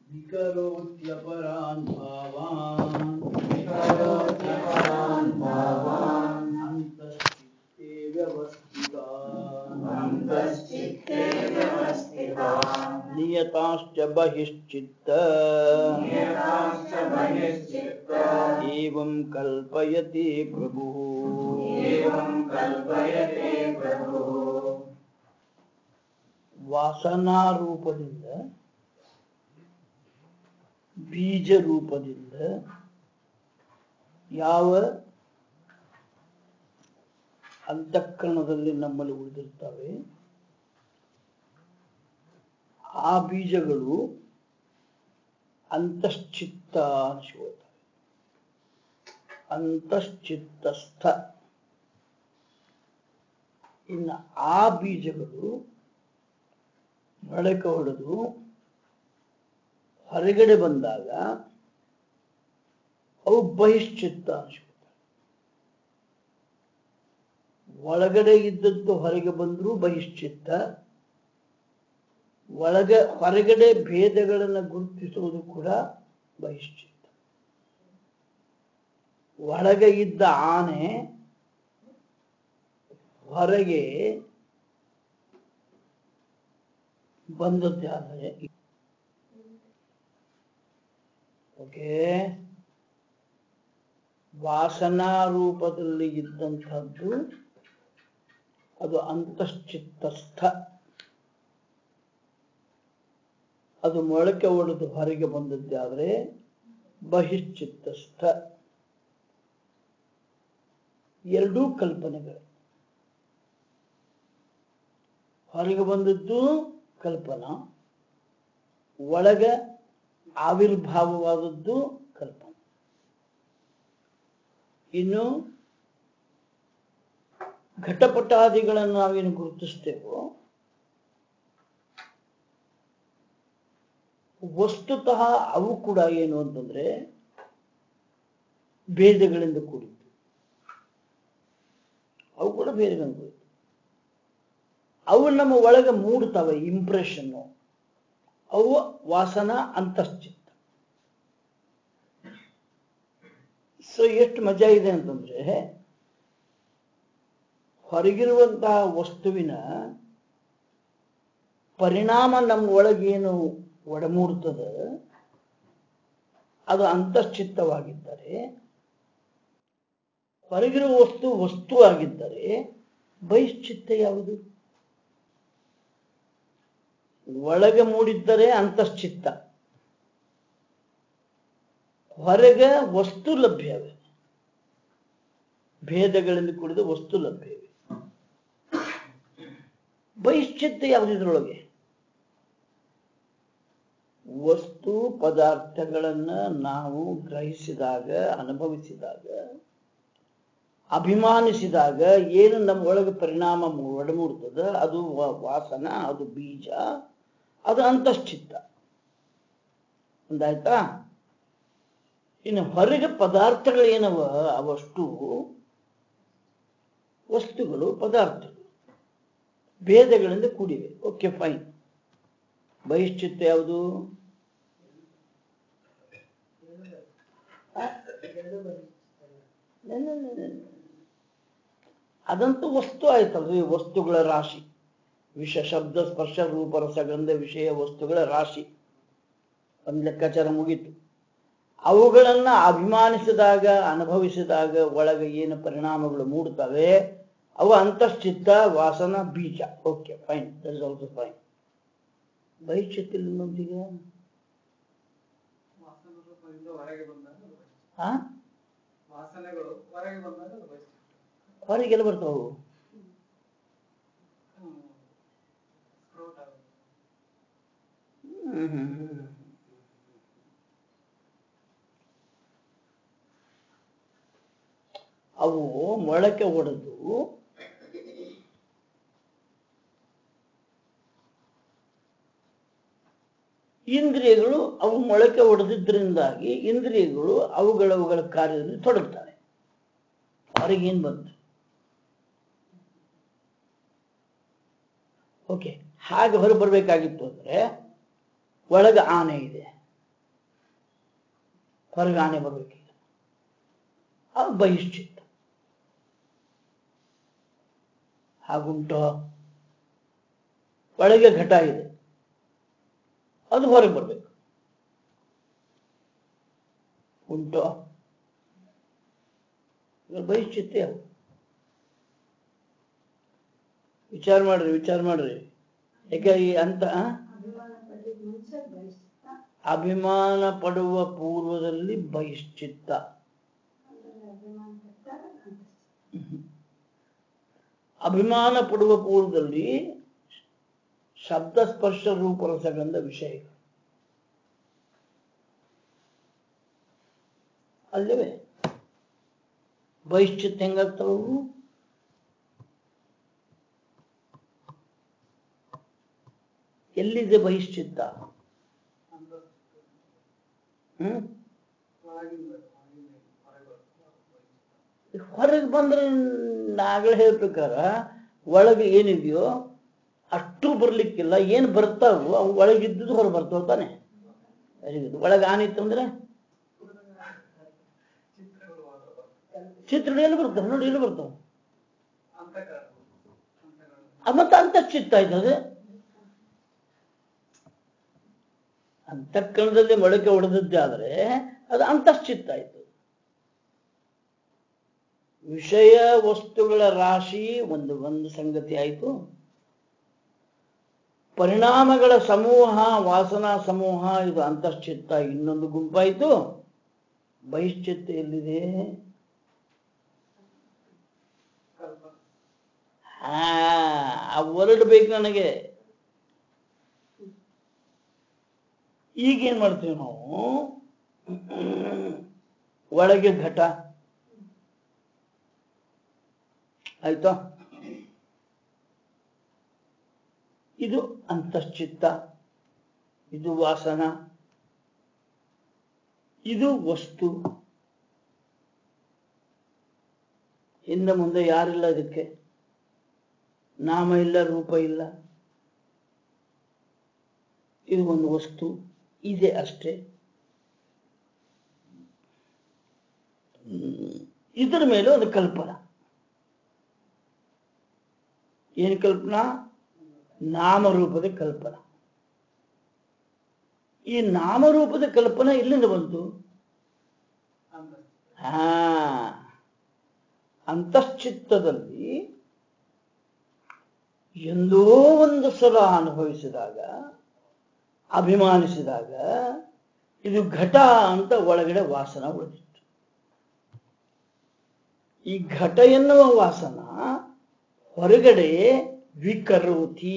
विकरोत्यपरान् भावान् विकरोत्यपरान् भावान् अन्तश्चित्ते व्यवस्थितान् अन्तश्चित्ते व्यवस्थितान् नियताश्च बहिश्चित्त नियताश्च बहिश्चित्त एवं कल्पयति प्रभुः एवं कल्पयते प्रभुः ವಾಸನಾ ರೂಪದಿಂದ ಬೀಜ ರೂಪದಿಂದ ಯಾವ ಅಂತಃಕರಣದಲ್ಲಿ ನಮ್ಮಲ್ಲಿ ಉಳಿದಿರ್ತವೆ ಆ ಬೀಜಗಳು ಅಂತಶ್ಚಿತ್ತ ಅನಿಸ್ಕೊಳ್ತವೆ ಅಂತಶ್ಚಿತ್ತಸ್ಥ ಇನ್ನು ಆ ಬೀಜಗಳು ಮೊಳಕೆ ಹೊಡೆದು ಹೊರಗಡೆ ಬಂದಾಗ ಅವು ಬಹಿಶ್ಚಿತ್ತ ಅನಿಸ್ಕೊಳ್ತವೆ ಒಳಗಡೆ ಇದ್ದದ್ದು ಹೊರಗೆ ಬಂದರೂ ಬಹಿಶ್ಚಿತ್ತ ಒಳಗೆ ಹೊರಗಡೆ ಭೇದಗಳನ್ನು ಗುರುತಿಸುವುದು ಕೂಡ ಬಹಿಶ್ಚಿತ್ತ ಒಳಗೆ ಇದ್ದ ಆನೆ ಹೊರಗೆ ಬಂದದ್ದಾದರೆ ಓಕೆ ವಾಸನಾ ರೂಪದಲ್ಲಿ ಇದ್ದಂಥದ್ದು ಅದು ಅಂತಶ್ಚಿತ್ತಸ್ಥ ಅದು ಮೊಳಕೆ ಒಡೆದು ಹೊರಗೆ ಬಂದದ್ದಾದರೆ ಬಹಿಶ್ಚಿತ್ತಸ್ಥ ಎರಡೂ ಕಲ್ಪನೆಗಳು ಹೊರಗೆ ಬಂದದ್ದು ಕಲ್ಪನಾ ಒಳಗೆ ಆವಿರ್ಭಾವವಾದದ್ದು ಕಲ್ಪನಾ ಇನ್ನು ಘಟಪಟಾದಿಗಳನ್ನು ನಾವೇನು ಗುರುತಿಸ್ತೇವೋ ವಸ್ತುತಃ ಅವು ಕೂಡ ಏನು ಅಂತಂದ್ರೆ ಭೇದಗಳಿಂದ ಕೂಡಿದ್ದು ಅವು ಕೂಡ ಭೇದಗಳಿಂದ ಕೂಡಿದ್ದು ಅವು ನಮ್ಮ ಒಳಗೆ ಮೂಡ್ತವೆ ಇಂಪ್ರೆಷನ್ನು ಅವು ವಾಸನ ಅಂತಶ್ಚಿತ್ತ ಸೊ ಎಷ್ಟು ಮಜಾ ಇದೆ ಅಂತಂದ್ರೆ ಹೊರಗಿರುವಂತಹ ವಸ್ತುವಿನ ಪರಿಣಾಮ ನಮ್ಮ ಒಳಗೇನು ಒಡಮೂಡ್ತದ ಅದು ಅಂತಶ್ಚಿತ್ತವಾಗಿದ್ದರೆ ಹೊರಗಿರುವ ವಸ್ತು ವಸ್ತು ಆಗಿದ್ದರೆ ಬಹಿಶ್ಚಿತ್ತ ಯಾವುದು ಒಳಗೆ ಮೂಡಿದ್ದರೆ ಅಂತಶ್ಚಿತ್ತ ಹೊರಗೆ ವಸ್ತು ಲಭ್ಯವೇ ಭೇದಗಳಿಂದ ಕೂಡಿದ ವಸ್ತು ಲಭ್ಯವೇ ಬಹಿಶ್ಚಿತ್ತ ಯಾವುದಿದ್ರೊಳಗೆ ವಸ್ತು ಪದಾರ್ಥಗಳನ್ನ ನಾವು ಗ್ರಹಿಸಿದಾಗ ಅನುಭವಿಸಿದಾಗ ಅಭಿಮಾನಿಸಿದಾಗ ಏನು ನಮ್ಮ ಒಳಗೆ ಪರಿಣಾಮ ಒಡಮೂಡ್ತದ ಅದು ವ- ವಾಸನ ಅದು ಬೀಜ ಅದು ಅಂತಶ್ಚಿತ್ತ ಒಂದಾಯ್ತಾ ಇನ್ನು ಹೊರಗೆ ಪದಾರ್ಥಗಳು ಏನವ ಅವಷ್ಟು ವಸ್ತುಗಳು ಪದಾರ್ಥಗಳು ಭೇದಗಳಿಂದ ಕೂಡಿವೆ ಓಕೆ ಫೈನ್ ಬಹಿಶ್ಚಿತ್ತ ಯಾವುದು ಆ? ನ- ನ- ನ- ನ- ನ. ಅದಂತೂ ವಸ್ತು ಆಯ್ತಲ್ರಿ ವಸ್ತುಗಳ ರಾಶಿ ವಿಷ ಶಬ್ದ ಸ್ಪರ್ಶ ರೂಪ ರಸಗಂಧ ವಿಷಯ ವಸ್ತುಗಳ ರಾಶಿ ಒಂದು ಲೆಕ್ಕಾಚಾರ ಮುಗೀತು ಅವುಗಳನ್ನ ಅಭಿಮಾನಿಸಿದಾಗ ಅನುಭವಿಸಿದಾಗ ಒಳಗೆ ಏನು ಪರಿಣಾಮಗಳು ಮೂಡ್ತವೆ ಅವು ಅಂತಶ್ಚಿತ್ತ ವಾಸನ ಬೀಜ okay fine that is also fine ಬಹಿಶ್ಚಿತ್ತ ಇನ್ನೊಂದಿಗೆ ವಾಸನ ರೂಪದಿಂದ ಹೊರಗೆ ಬಂದಾಗ ಅದು ಬಹಿಷ್ಠ. ಹಾ ವಾಸನೆಗಳು ಹೊರಗೆ ಬಂದಾಗ ಅದು ಬಹಿಷ್ಠ. ಹೊರಗೆಲ್ಲ ಬರ್ತಾವು ಹ್ಮ್. ಸ್ಪ್ರೌಟ್ ಆಗೋದು. ಹ್ಮ್ ಹ್ಮ್ ಹ್ಮ್. ಅವು ಮೊಳಕೆ ಒಡೆದು ಇಂದ್ರಿಯಗಳು ಅವು ಮೊಳಕೆ ಒಡೆದಿದ್ದರಿಂದಾಗಿ ಇಂದ್ರಿಯಗಳು ಅವುಗಳವುಗಳ ಕಾರ್ಯದಲ್ಲಿ ತೊಡಗ್ತವೆ ಹೊರಗೇನು ಬಂತು ಓಕೆ ಹಾಗೆ ಹೊರ ಬರಬೇಕಾಗಿತ್ತು ಅಂದ್ರೆ ಒಳಗೆ ಆನೆ ಇದೆ ಹೊರಗಾನೆ ಬರ್ಬೇಕೀಗ ಅದು ಬಹಿಶ್ಚಿತ್ತ ಹಾಗುಂಟೋ ಒಳಗೆ ಘಟ ಇದೆ ಅದು ಹೊರಗೆ ಬರ್ಬೇಕು ಉಂಟೋ ಇದು ಬಹಿಶ್ಚಿತ್ತೆ ಅವು ವಿಚಾರ ಮಾಡ್ರಿ ವಿಚಾರ ಮಾಡ್ರಿ ಯಾಕೆ ಈ ಅಂತ ಆ? ಅಭಿಮಾನ ಪಡುವ ಪೂರ್ವದಲ್ಲಿ ಬಹಿಶ್ಚಿತ್ತ ಅಭಿಮಾನ ಪಡುವ ಪೂರ್ವದಲ್ಲಿ ಶಬ್ದ ಸ್ಪರ್ಶ ರೂಪ ರಸಗಂಧ ವಿಷಯಗಳು ಅಲ್ಲವೇ ಬಹಿಶ್ಚಿತ್ತ ಹೆಂಗಾಗ್ತಾವು ಎಲ್ಲಿದೆ ಬಹಿಶ್ಚಿತ್ತ ಹ್ಮ್ ಒಳಗಿಂದ ಒಳಗಿಂದ ಹೊರಗೆ ಬರ್ತದೆ. ಹೊರಗೆ ಬಂದ್ರೆ ನಾಗಳ ಹೇಳ್ಬೇಕಾರ ಒಳಗೆ ಏನಿದೆಯೋ ಅಷ್ಟು ಬರ್ಲಿಕ್ಕಿಲ್ಲ ಏನು ಬರ್ತಾವೋ ಅವು ಒಳಗಿದ್ದುದು ಹೊರ ಬರ್ತಾವ ತಾನೆ ವೆರಿ ಗುಡ್ ಒಳಗೆ ಆನಿತ್ತಂದ್ರೆ ಚಿತ್ರಗಳು ಮಾತ್ರ ಬರ್ತದೆ. ಚಿತ್ರಗಳು ಎಲ್ಲಿ ಬರ್ತಾವ ನೋಡಿ ಎಲ್ಲಿ ಬರ್ತಾವ ಅಂತಃಕರಣ ಅಂತಃಕರಣ ಮತ್ತೆ ಅಂತಶ್ಚಿತ್ತ ಆಯ್ತದೆ ಅಂತಃಕರಣದಲ್ಲಿ ಮೊಳಕೆ ಹೊಡೆದದ್ದಾದ್ರೆ ಅದು ಅಂತಶ್ಚಿತ್ತ ಆಯ್ತು ವಿಷಯ ವಸ್ತುಗಳ ರಾಶಿ ಒಂದು ಒಂದು ಸಂಗತಿ ಆಯಿತು ಪರಿಣಾಮಗಳ ಸಮೂಹ ವಾಸನಾ ಸಮೂಹ ಇದು ಅಂತಶ್ಚಿತ್ತ ಇನ್ನೊಂದು ಗುಂಪಾಯಿತು ಬಹಿಶ್ಚಿತ್ತ ಎಲ್ಲಿದೆ ಕಲ್ಪನೆ ಹಾ ಆ ವರ್ಡ್ ಬೇಕು ನನಗೆ ಈಗೇನ್ ಮಾಡ್ತೀವಿ ನಾವು ಒಳಗೆ ಘಟ ಆಯ್ತಾ ಇದು ಅಂತಶ್ಚಿತ್ತ ಇದು ವಾಸನ ಇದು ವಸ್ತು ಹಿಂದೆ ಮುಂದೆ ಯಾರಿಲ್ಲ ಇದಕ್ಕೆ ನಾಮ ಇಲ್ಲ ರೂಪ ಇಲ್ಲ ಇದು ಒಂದು ವಸ್ತು ಇದೆ ಅಷ್ಟೇ ಹ್ಮ್. ಇದರ ಮೇಲೆ ಒಂದು ಕಲ್ಪನಾ ಏನು ಕಲ್ಪನಾ ನಾಮರೂಪದ ಕಲ್ಪನಾ ಈ ನಾಮರೂಪದ ಕಲ್ಪನಾ ಎಲ್ಲಿಂದ ಬಂತು ಅಂತ ಹಾ ಅಂತಶ್ಚಿತ್ತದಲ್ಲಿ ಎಂದೋ ಒಂದು ಸಲ ಅನುಭವಿಸಿದಾಗ ಅಭಿಮಾನಿಸಿದಾಗ ಇದು ಘಟ ಅಂತ ಒಳಗಡೆ ವಾಸನ ಉಳಿದಿತ್ತು ಈ ಘಟ ಎನ್ನುವ ವಾಸನ ಹೊರಗಡೆ ವಿಕರೋತಿ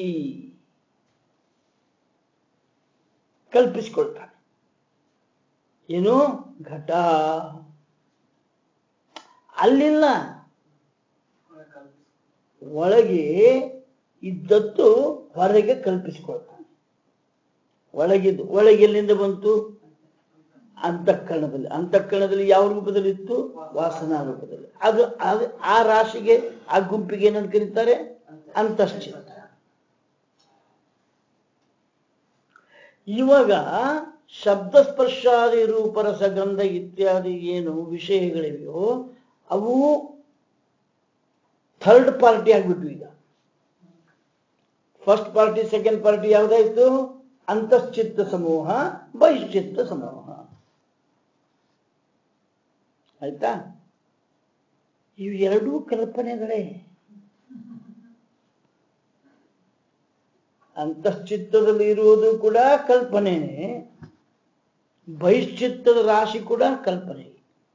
ಕಲ್ಪಿಸಿಕೊಳ್ತಾನೆ ಏನು ಘಟ ಅಲ್ಲಿಲ್ಲ ಒಳಗೆ ಕಲ್ಪಿಸಿ ಒಳಗೆ ಇದ್ದದ್ದು ಹೊರಗೆ ಕಲ್ಪಿಸಿಕೊಳ್ತಾನೆ ಒಳಗಿದ್ದು ಒಳಗೆ ಎಲ್ಲಿಂದ ಬಂತು ಅಂತಃಕರಣದಲ್ಲಿ ಅಂತಃಕರಣದಲ್ಲಿ ಯಾವ ರೂಪದಲ್ಲಿ ಇತ್ತು ವಾಸನಾ ರೂಪದಲ್ಲಿ ಅದು ಅದು ಆ ರಾಶಿಗೆ ಆ ಗುಂಪಿಗೆ ಏನಂತ ಕರೀತಾರೆ ಅಂತಶ್ಚಿತ್ತ ಇವಾಗ ಶಬ್ದ ಸ್ಪರ್ಶಾದಿ ರೂಪರಸ ಗಂಧ ಇತ್ಯಾದಿ ಏನು ವಿಷಯಗಳಿವೆಯೋ ಅವು ಥರ್ಡ್ ಪಾರ್ಟಿ ಆಗ್ಬಿಟ್ವು ಈಗ ಫಸ್ಟ್ ಪಾರ್ಟಿ ಸೆಕೆಂಡ್ ಪಾರ್ಟಿ ಯಾವ್ದಾಯ್ತು ಅಂತಶ್ಚಿತ್ತ ಸಮೂಹ ಬಹಿಶ್ಚಿತ್ತ ಸಮೂಹ ಆಯ್ತಾ ಇವು ಎರಡೂ ಕಲ್ಪನೆಗಳೇ ಅಂತಶ್ಚಿತ್ತದಲ್ಲಿ ಇರುವುದು ಕೂಡ ಕಲ್ಪನೆನೇ ಬಹಿಶ್ಚಿತ್ತದ ರಾಶಿ ಕೂಡ ಕಲ್ಪನೆ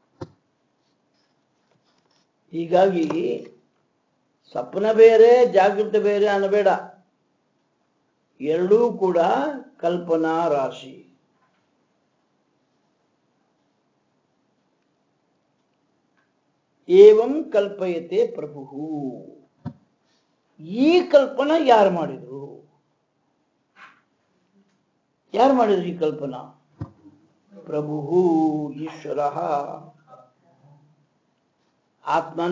ಹೀಗಾಗಿ ಸ್ವಪ್ನ ಬೇರೆ ಜಾಗೃತ ಬೇರೆ ಅನ್ನಬೇಡ ಎರಡೂ ಕೂಡ ಕಲ್ಪನಾ ರಾಶಿ ಏವಂ ಕಲ್ಪಯತೆ ಪ್ರಭು ಈ ಕಲ್ಪನಾ ಯಾರು ಮಾಡಿದ್ರು ಯಾರು ಮಾಡಿದ್ರು ಈ ಕಲ್ಪನಾ ಪ್ರಭು ಈಶ್ವರ ಆತ್ಮನ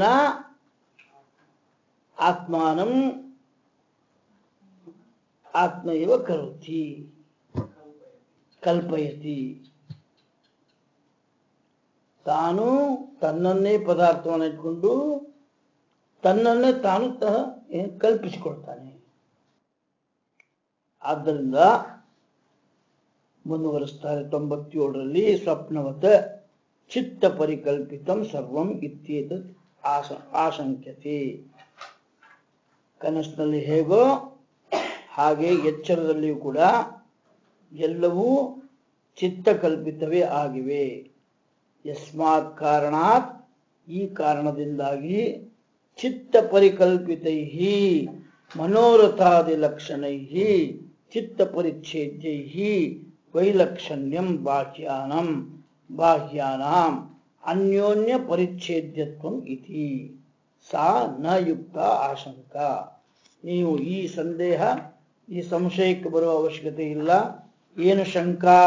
ಆತ್ಮಾನಂ ಆತ್ಮ ಇವ ಕರೋತಿ ಕಲ್ಪಯತಿ ತಾನು ತನ್ನನ್ನೇ ಪದಾರ್ಥವನ್ನು ಇಟ್ಕೊಂಡು ತನ್ನನ್ನೇ ತಾನು ತ ಏನ್ ಕಲ್ಪಿಸಿಕೊಳ್ತಾನೆ ಆದ್ದರಿಂದ ಮುಂದುವರಿಸ್ತಾರೆ ತೊಂಬತ್ತೇಳರಲ್ಲಿ ಸ್ವಪ್ನವತ ಚಿತ್ತ ಪರಿಕಲ್ಪಿತಂ ಸರ್ವಂ ಇತ್ಯೇತ ಆಸ ಆಶಂಕ್ಯತೆ ಕನಸಿನಲ್ಲಿ ಹೇಗೋ ಹಾಗೆ ಎಚ್ಚರದಲ್ಲಿಯೂ ಕೂಡ ಎಲ್ಲವೂ ಚಿತ್ತಕಲ್ಪಿತವೇ ಆಗಿವೆ ಯಸ್ಮಾತ್ ಕಾರಣಾತ್ ಈ ಕಾರಣದಿಂದಾಗಿ ಚಿತ್ತ ಪರಿಕಲ್ಪಿತೈ ಮನೋರಥಾದಿ ಲಕ್ಷಣೈ ಚಿತ್ತ ಪರಿಚ್ಛೇದ್ಯೈ ವೈಲಕ್ಷಣ್ಯಂ ಬಾಹ್ಯಾನಂ ಬಾಹ್ಯಾನಾಂ ಅನ್ಯೋನ್ಯ ಪರಿಚ್ಛೇದ್ಯತ್ವಂ ಇತಿ ಸಾ ನ ಯುಕ್ತ ಆಶಂಕ ನೀವು ಈ ಸಂದೇಹ ಈ ಸಂಶಯಕ್ಕೆ ಬರುವ ಅವಶ್ಯಕತೆ ಇಲ್ಲ ಏನು ಶಂಕಾ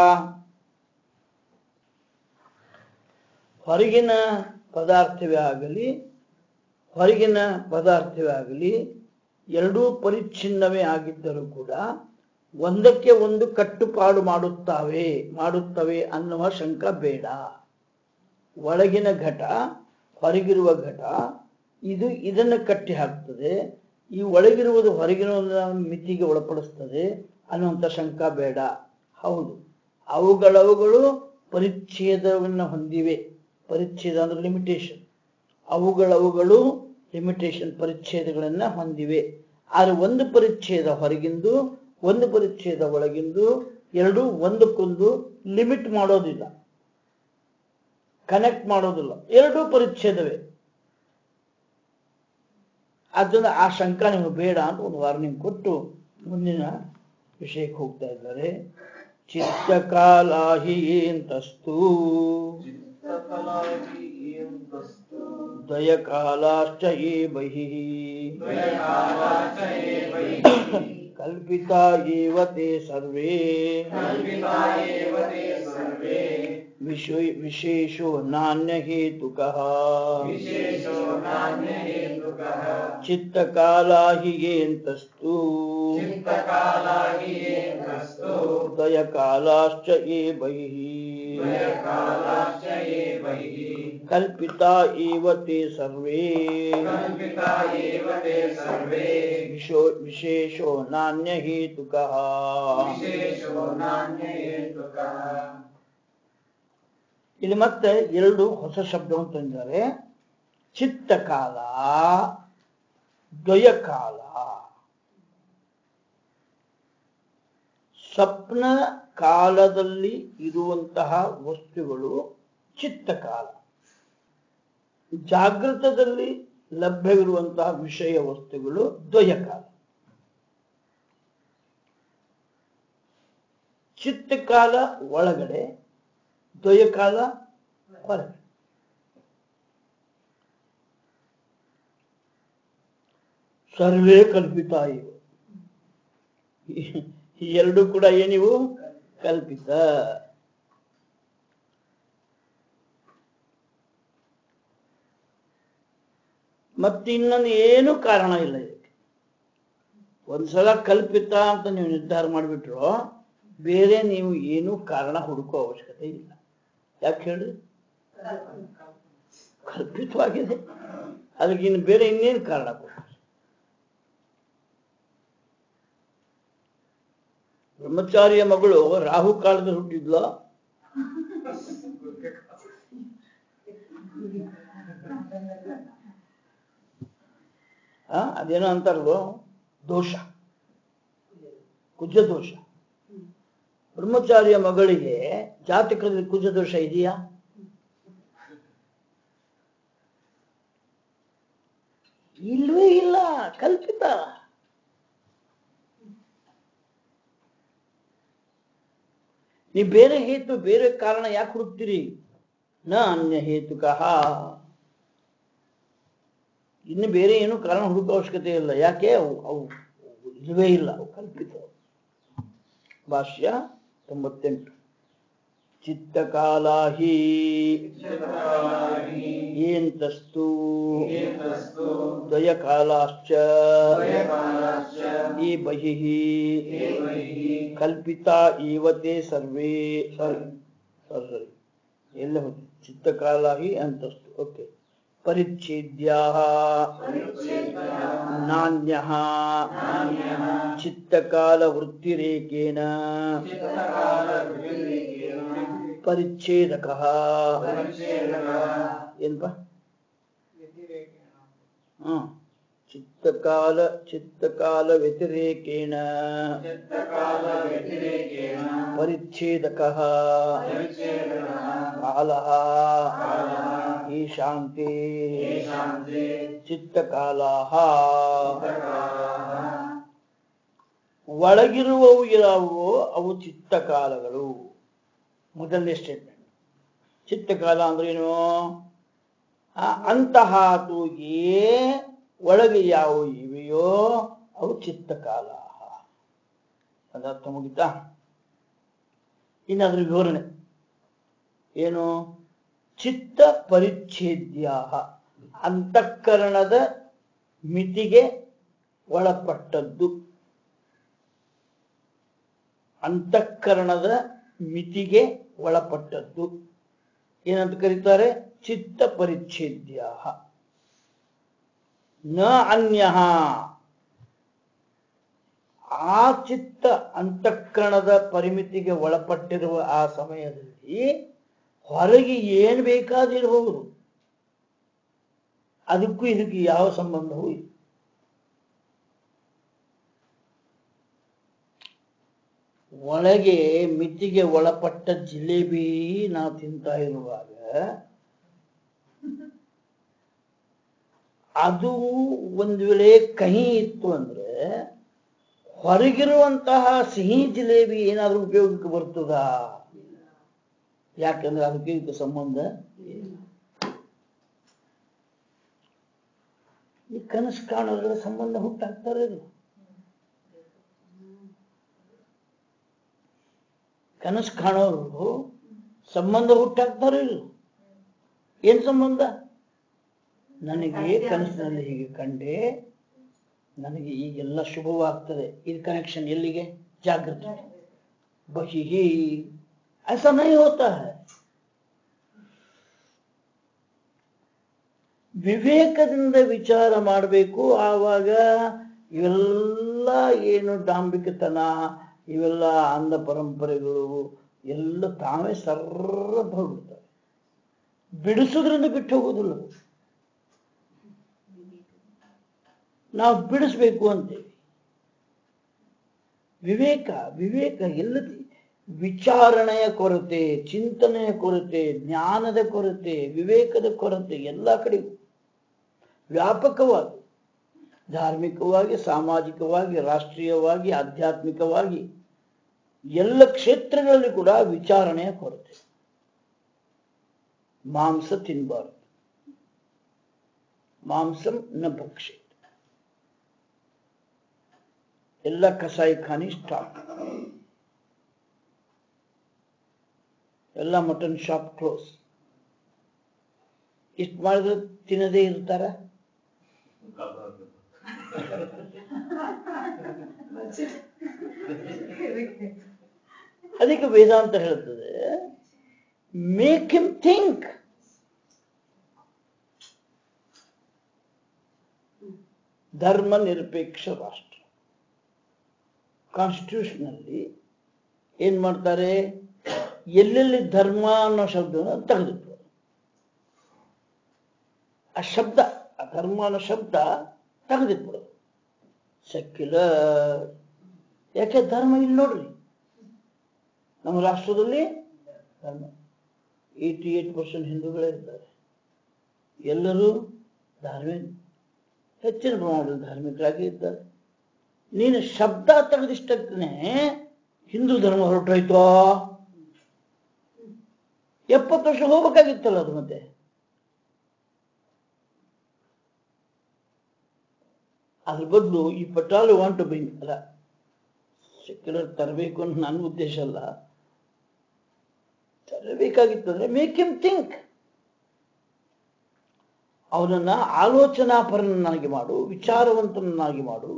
ಹೊರಗಿನ ಪದಾರ್ಥವೇ ಆಗಲಿ ಹೊರಗಿನ ಪದಾರ್ಥವೇ ಆಗಲಿ ಎರಡೂ ಪರಿಚ್ಛಿನ್ನವೇ ಆಗಿದ್ದರೂ ಕೂಡ ಒಂದಕ್ಕೆ ಒಂದು ಕಟ್ಟುಪಾಡು ಮಾಡುತ್ತಾವೆ ಮಾಡುತ್ತವೆ ಅನ್ನುವ ಶಂಕ ಬೇಡ ಒಳಗಿನ ಘಟ ಹೊರಗಿರುವ ಘಟ ಇದು ಇದನ್ನು ಕಟ್ಟಿ ಹಾಕ್ತದೆ ಈ ಒಳಗಿರುವುದು ಹೊರಗಿನ ಮಿತಿಗೆ ಒಳಪಡಿಸ್ತದೆ ಅನ್ನುವಂಥ ಶಂಕ ಬೇಡ ಹೌದು ಅವುಗಳವುಗಳು ಪರಿಚ್ಛೇದವನ್ನು ಹೊಂದಿವೆ ಪರಿಚ್ಛೇದ ಅಂದ್ರೆ ಲಿಮಿಟೇಷನ್ ಅವುಗಳವುಗಳು ಲಿಮಿಟೇಷನ್ ಪರಿಚ್ಛೇದಗಳನ್ನ ಹೊಂದಿವೆ ಆದರೆ ಒಂದು ಪರಿಚ್ಛೇದ ಹೊರಗಿಂದು ಒಂದು ಪರಿಚ್ಛೇದ ಒಳಗಿಂದು ಎರಡು ಒಂದಕ್ಕೊಂದು ಲಿಮಿಟ್ ಮಾಡೋದಿಲ್ಲ ಕನೆಕ್ಟ್ ಮಾಡೋದಿಲ್ಲ ಎರಡೂ ಪರಿಚ್ಛೇದವೇ ಆದ್ದರಿಂದ ಆ ಶಂಕ ನಿಮಗೆ ಬೇಡ ಅಂತ ಒಂದು ವಾರ್ನಿಂಗ್ ಕೊಟ್ಟು ಮುಂದಿನ ವಿಷಯಕ್ಕೆ ಹೋಗ್ತಾ ಇದ್ದಾರೆ ಚಿತ್ತಕಾಲಾಹಿ ಅಂತಸ್ತು ಚಿತ್ತಕಲಾಹಿ ಎಂತಸ್ತು ದ್ವಯಕಾಲಾಶ್ಚ ಯೇ ಬಹಿಃ ದ್ವಯಕಾಲಾಶ್ಚ ಯೇ ಬಹಿಃ ಕಲ್ಪಿತಾ ಏವ ತೇ ಸರ್ವೇ ಕಲ್ಪಿತಾ ಏವ ತೇ ಸರ್ವೇ ವಿಶೇ- ವಿಶೇಷೋ ನಾಣ್ಯ ಹೇತುಕಃ ವಿಶೇಷೋ ನಾಣ್ಯಹೇತುಕಃ ಚಿತ್ತಕಾಲಾಹಿ ಅಂತಸ್ತು ಚಿತ್ತಕಾಲಾಹಿ ಎಂತಸ್ತು ದ್ವಯಕಾಲಾಶ್ಚ ಯೇ ಬಹಿಃ ದ್ವಯಕಾಲಾಶ್ಚ ಯೇ ಬಹಿಃ ಕಲ್ಪಿತಾ ಏವ ತೇ ಸರ್ವೇ ಕಲ್ಪಿತಾ ಏವ ತೇ ಸರ್ವೇ ವಿಶೋ ವಿಶೇಷೋ ನಾಣ್ಯ ಹೇತುಕಃ ವಿಶೇಷೋ ನಾಣ್ಯಹೇತುಕಃ ಇಲ್ಲಿ ಮತ್ತೆ ಎರಡು ಹೊಸ ಶಬ್ದವನ್ನು ತಂದಿದ್ದಾರೆ ಚಿತ್ತಕಾಲ ದ್ವಯಕಾಲ ಸ್ವಪ್ನ ಕಾಲದಲ್ಲಿ ಇರುವಂತಹ ವಸ್ತುಗಳು ಚಿತ್ತಕಾಲ ಜಾಗೃತದಲ್ಲಿ ಲಭ್ಯವಿರುವಂತಹ ವಿಷಯ ವಸ್ತುಗಳು ದ್ವಯಕಾಲ ಚಿತ್ತಕಾಲ ಒಳಗಡೆ ದ್ವಯಕಾಲ ಹೊರಗೆ ಸರ್ವೇ ಕಲ್ಪಿತ ಇವು ಈ ಎರಡು ಕೂಡ ಏನಿವು ಕಲ್ಪಿತ ಮತ್ತಿನ್ನೊಂದು ಏನೂ ಕಾರಣ ಇಲ್ಲ ಇದಕ್ಕೆ ಒಂದ್ಸಲ ಕಲ್ಪಿತ ಅಂತ ನೀವು ನಿರ್ಧಾರ ಮಾಡಿಬಿಟ್ರು ಬೇರೆ ನೀವು ಏನೂ ಕಾರಣ ಹುಡುಕೋ ಅವಶ್ಯಕತೆ ಇಲ್ಲ ಯಾಕೆ ಹೇಳಿ ಕಲ್ಪಿತವಾಗಿದೆ ಅದಕ್ಕೆ ಇನ್ನು ಬೇರೆ ಇನ್ನೇನು ಕಾರಣ ಕೊಡ್ತಾರೆ ಬ್ರಹ್ಮಚಾರಿಯ ಮಗಳು ರಾಹು ಕಾಲದಲ್ಲಿ ಹುಟ್ಟಿದ್ಲೋ ಆ, ಅದೇನೋ ಅಂತಾರಲ್ವೋ ದೋಷ ಕುಜ ದೋಷ ಬ್ರಹ್ಮಚಾರಿಯ ಮಗಳಿಗೆ ಜಾತಕದಲ್ಲಿ ಕುಜ ದೋಷ ಇದೆಯಾ ಇಲ್ವೇ ಇಲ್ಲ ಕಲ್ಪಿತ ನೀವು ಬೇರೆ ಹೇತು ಬೇರೆ ಕಾರಣ ಯಾಕೆ ಹುಡುಕ್ತೀರಿ ನ ಅನ್ಯ ಹೇತುಕಃ ಇನ್ನು ಬೇರೆ ಏನು ಕಾರಣ ಹುಡುಕೋ ಅವಶ್ಯಕತೆ ಇಲ್ಲ ಯಾಕೆ ಅವು ಅವು ಇಲ್ಲವೇ ಇಲ್ಲ ಅವು ಕಲ್ಪಿತ ಭಾಷ್ಯ ತೊಂಬತ್ತೆಂಟು ಚಿತ್ತಕಾಲಾಹಿ ಚಿತ್ತಕಾಲಾಹಿ ಏಂತಸ್ತು ಏತಸ್ತು ದ್ವಯಕಾಲಾಶ್ಚ ದ್ವಯಕಾಲಾಶ್ಚ ಈ ಬಹಿಃ ಏ ಬಹಿಃ ಕಲ್ಪಿತಾ ಏವ ತೇ ಸರ್ವೇ ಸಾರಿ ಸಾರಿ ಎಲ್ಲ ಹೋಗಿ ಚಿತ್ತಕಾಲ ಹಿ ಅಂತಸ್ತು ಓಕೆ ಪರಿಚ್ಛೇದ್ಯ ನಾಣ್ಯ ಚಿತ್ತಕಾಲ ವೃತ್ತಿರೇಕೇನ ಪರಿಚ್ಛೇದಕ ಏನಪ್ಪ ವ್ಯತಿರೇಕೇಣ ಹ ಚಿತ್ತಕಾಲ ಚಿತ್ತಕಾಲ ವ್ಯತಿರೇಕೇಣ ಚಿತ್ತಕಾಲ ವ್ಯತಿರೇಕೇಣ ಪರಿಚ್ಛೇದಕ ಕಾಲ ಈಶಾಂತಿ ಶಾಂತಿ ಚಿತ್ತಕಾಲ ಒಳಗಿರುವವು ಯಾವುವೋ ಅವು ಚಿತ್ತಕಾಲಗಳು ಮೊದಲನೇ ಸ್ಟೇಟ್ಮೆಂಟ್ ಚಿತ್ತಕಾಲ ಅಂದ್ರೇನು ಆ, ಅಂತಹ ತೂಗಿಯೇ ಒಳಗೆ ಯಾವ ಇವೆಯೋ ಅವು ಚಿತ್ತಕಾಲ ಅದರ್ಥ ಮುಗಿತಾ ಇನ್ನಾದ್ರೂ ವಿವರಣೆ ಏನು ಚಿತ್ತ ಪರಿಚ್ಛೇದ್ಯ ಅಂತಃಕರಣದ ಮಿತಿಗೆ ಒಳಪಟ್ಟದ್ದು ಅಂತಃಕರಣದ ಮಿತಿಗೆ ಒಳಪಟ್ಟದ್ದು ಏನಂತ ಕರೀತಾರೆ ಚಿತ್ತ ಪರಿಚ್ಛೇದ್ಯ ನ ಅನ್ಯ ಆ ಚಿತ್ತ ಅಂತಃಕರಣದ ಪರಿಮಿತಿಗೆ ಒಳಪಟ್ಟಿರುವ ಆ ಸಮಯದಲ್ಲಿ ಹೊರಗೆ ಏನು ಬೇಕಾದಿರಬಹುದು ಅದಕ್ಕೂ ಇದಕ್ಕೆ ಯಾವ ಸಂಬಂಧವೂ ಇಲ್ಲ ಒಳಗೆ ಮಿತಿಗೆ ಒಳಪಟ್ಟ ಜಿಲೇಬಿ ನಾವು ತಿಂತಾ ಇರುವಾಗ ಅದು ಒಂದು ವೇಳೆ ಕಹಿ ಇತ್ತು ಅಂದ್ರೆ ಹೊರಗಿರುವಂತಹ ಸಿಹಿ ಜಿಲೇಬಿ ಏನಾದ್ರೂ ಉಪಯೋಗಕ್ಕೆ ಬರ್ತದಾ ಯಾಕಂದ್ರೆ ಅದಕ್ಕೆ ಇದಕ್ಕೆ ಸಂಬಂಧ ಇಲ್ಲ. ಈ ಕನಸು ಕಾಣೋದ್ರ ಸಂಬಂಧ ಹುಟ್ಟಾಕ್ತಾರೆ ಇದು ಕನಸು ಕಾಣೋರು ಸಂಬಂಧ ಹುಟ್ಟಾಕ್ತಾರೆ ಇದು ಏನ್ ಸಂಬಂಧ ನನಗೆ ಕನಸಿನಲ್ಲಿ ಹೀಗೆ ಕಂಡೆ ನನಗೆ ಈಗೆಲ್ಲ ಶುಭವಾಗ್ತದೆ ಇದು ಕನೆಕ್ಷನ್ ಎಲ್ಲಿಗೆ ಜಾಗೃತಿ ಬಹಿ ऐसा नहीं होता है ವಿವೇಕದಿಂದ ವಿಚಾರ ಮಾಡಬೇಕು ಆವಾಗ ಇವೆಲ್ಲ ಏನು ಡಾಂಬಿಕತನ ಇವೆಲ್ಲ ಅಂಧ ಪರಂಪರೆಗಳು ಎಲ್ಲ ತಾವೇ ಸರ್ರ ಹೋಗ್ಬಿಡ್ತವೆ ಬಿಡಿಸೋದ್ರಿಂದ ಬಿಟ್ಟು ಹೋಗೋದಿಲ್ಲ ಅವು. ನಾವು ಬಿಡಿಸ್ಬೇಕು ಅಂತೇವಿ ವಿವೇಕ ವಿವೇಕ ಎಲ್ಲದಿ ವಿಚಾರಣೆಯ ಕೊರತೆ ಚಿಂತನೆಯ ಕೊರತೆ ಜ್ಞಾನದ ಕೊರತೆ ವಿವೇಕದ ಕೊರತೆ ಎಲ್ಲ ಕಡೆಗೂ ವ್ಯಾಪಕವಾಗಿ ಧಾರ್ಮಿಕವಾಗಿ ಸಾಮಾಜಿಕವಾಗಿ ರಾಷ್ಟ್ರೀಯವಾಗಿ ಆಧ್ಯಾತ್ಮಿಕವಾಗಿ ಎಲ್ಲ ಕ್ಷೇತ್ರಗಳಲ್ಲಿ ಕೂಡ ವಿಚಾರಣೆಯ ಕೊರತೆ ಮಾಂಸ ತಿನ್ನಬಾರದು ಮಾಂಸಂ ನ ಭಕ್ಷೆ ಎಲ್ಲ ಕಸಾಯಿಖಾನಿ ಸ್ಟಾಪ್ ಎಲ್ಲ ಮಟನ್ ಶಾಪ್ ಕ್ಲೋಸ್ ಇಷ್ಟು ಮಾಡಿದ್ರೆ ತಿನ್ನದೇ ಇರ್ತಾರ ಅದಕ್ಕೆ ವೇದಾಂತ ಹೇಳ್ತದೆ ಮೇಕ್ ಹಿಮ್ ಥಿಂಕ್ ಧರ್ಮ ನಿರಪೇಕ್ಷ ರಾಷ್ಟ್ರ ಕಾನ್ಸ್ಟಿಟ್ಯೂಷನಲ್ಲಿ ಏನ್ ಮಾಡ್ತಾರೆ ಎಲ್ಲೆಲ್ಲಿ ಧರ್ಮ ಅನ್ನೋ ಶಬ್ದವನ್ನು ತೆಗೆದಿಟ್ಟು ಆ ಶಬ್ದ ಆ ಧರ್ಮ ಅನ್ನೋ ಶಬ್ದ ತೆಗೆದಿಟ್ಬಿಡೋದು ಸೆಕ್ಯುಲರ್ ಯಾಕೆ ಧರ್ಮ ಇಲ್ಲಿ ನೋಡ್ರಿ ನಮ್ಮ ರಾಷ್ಟ್ರದಲ್ಲಿ ಧರ್ಮ ಏಯ್ಟಿ ಏಟ್ ಪರ್ಸೆಂಟ್ ಹಿಂದೂಗಳೇ ಇದ್ದಾರೆ ಎಲ್ಲರೂ ಧಾರ್ಮಿಕ ಹೆಚ್ಚಿನ ಪ್ರಮಾಣದಲ್ಲಿ ಧಾರ್ಮಿಕರಾಗಿ ಇದ್ದಾರೆ ನೀನು ಶಬ್ದ ತೆಗೆದಿಷ್ಟಕ್ಕನೆ ಹಿಂದೂ ಧರ್ಮ ಹೊರಟೋಯ್ತೋ ಎಪ್ಪತ್ತು ವರ್ಷ ಹೋಗ್ಬೇಕಾಗಿತ್ತಲ್ಲ ಅದು ಮತ್ತೆ ಅದ್ರ ಬದಲು ಈ ಪಟಾಲು ವಾಂಟ್ ಬ್ರಿಂಗ್ ಅಲ್ಲ ಸೆಕ್ಯುಲರ್ ತರಬೇಕು ಅಂತ ನನ್ನ ಉದ್ದೇಶ ಅಲ್ಲ ತರಬೇಕಾಗಿತ್ತಂದ್ರೆ ಮೇಕ್ ಹಿಮ್ ಥಿಂಕ್ ಅವನನ್ನ ಆಲೋಚನಾಪರನನ್ನಾಗಿ ಮಾಡು ವಿಚಾರವಂತನನ್ನಾಗಿ ಮಾಡು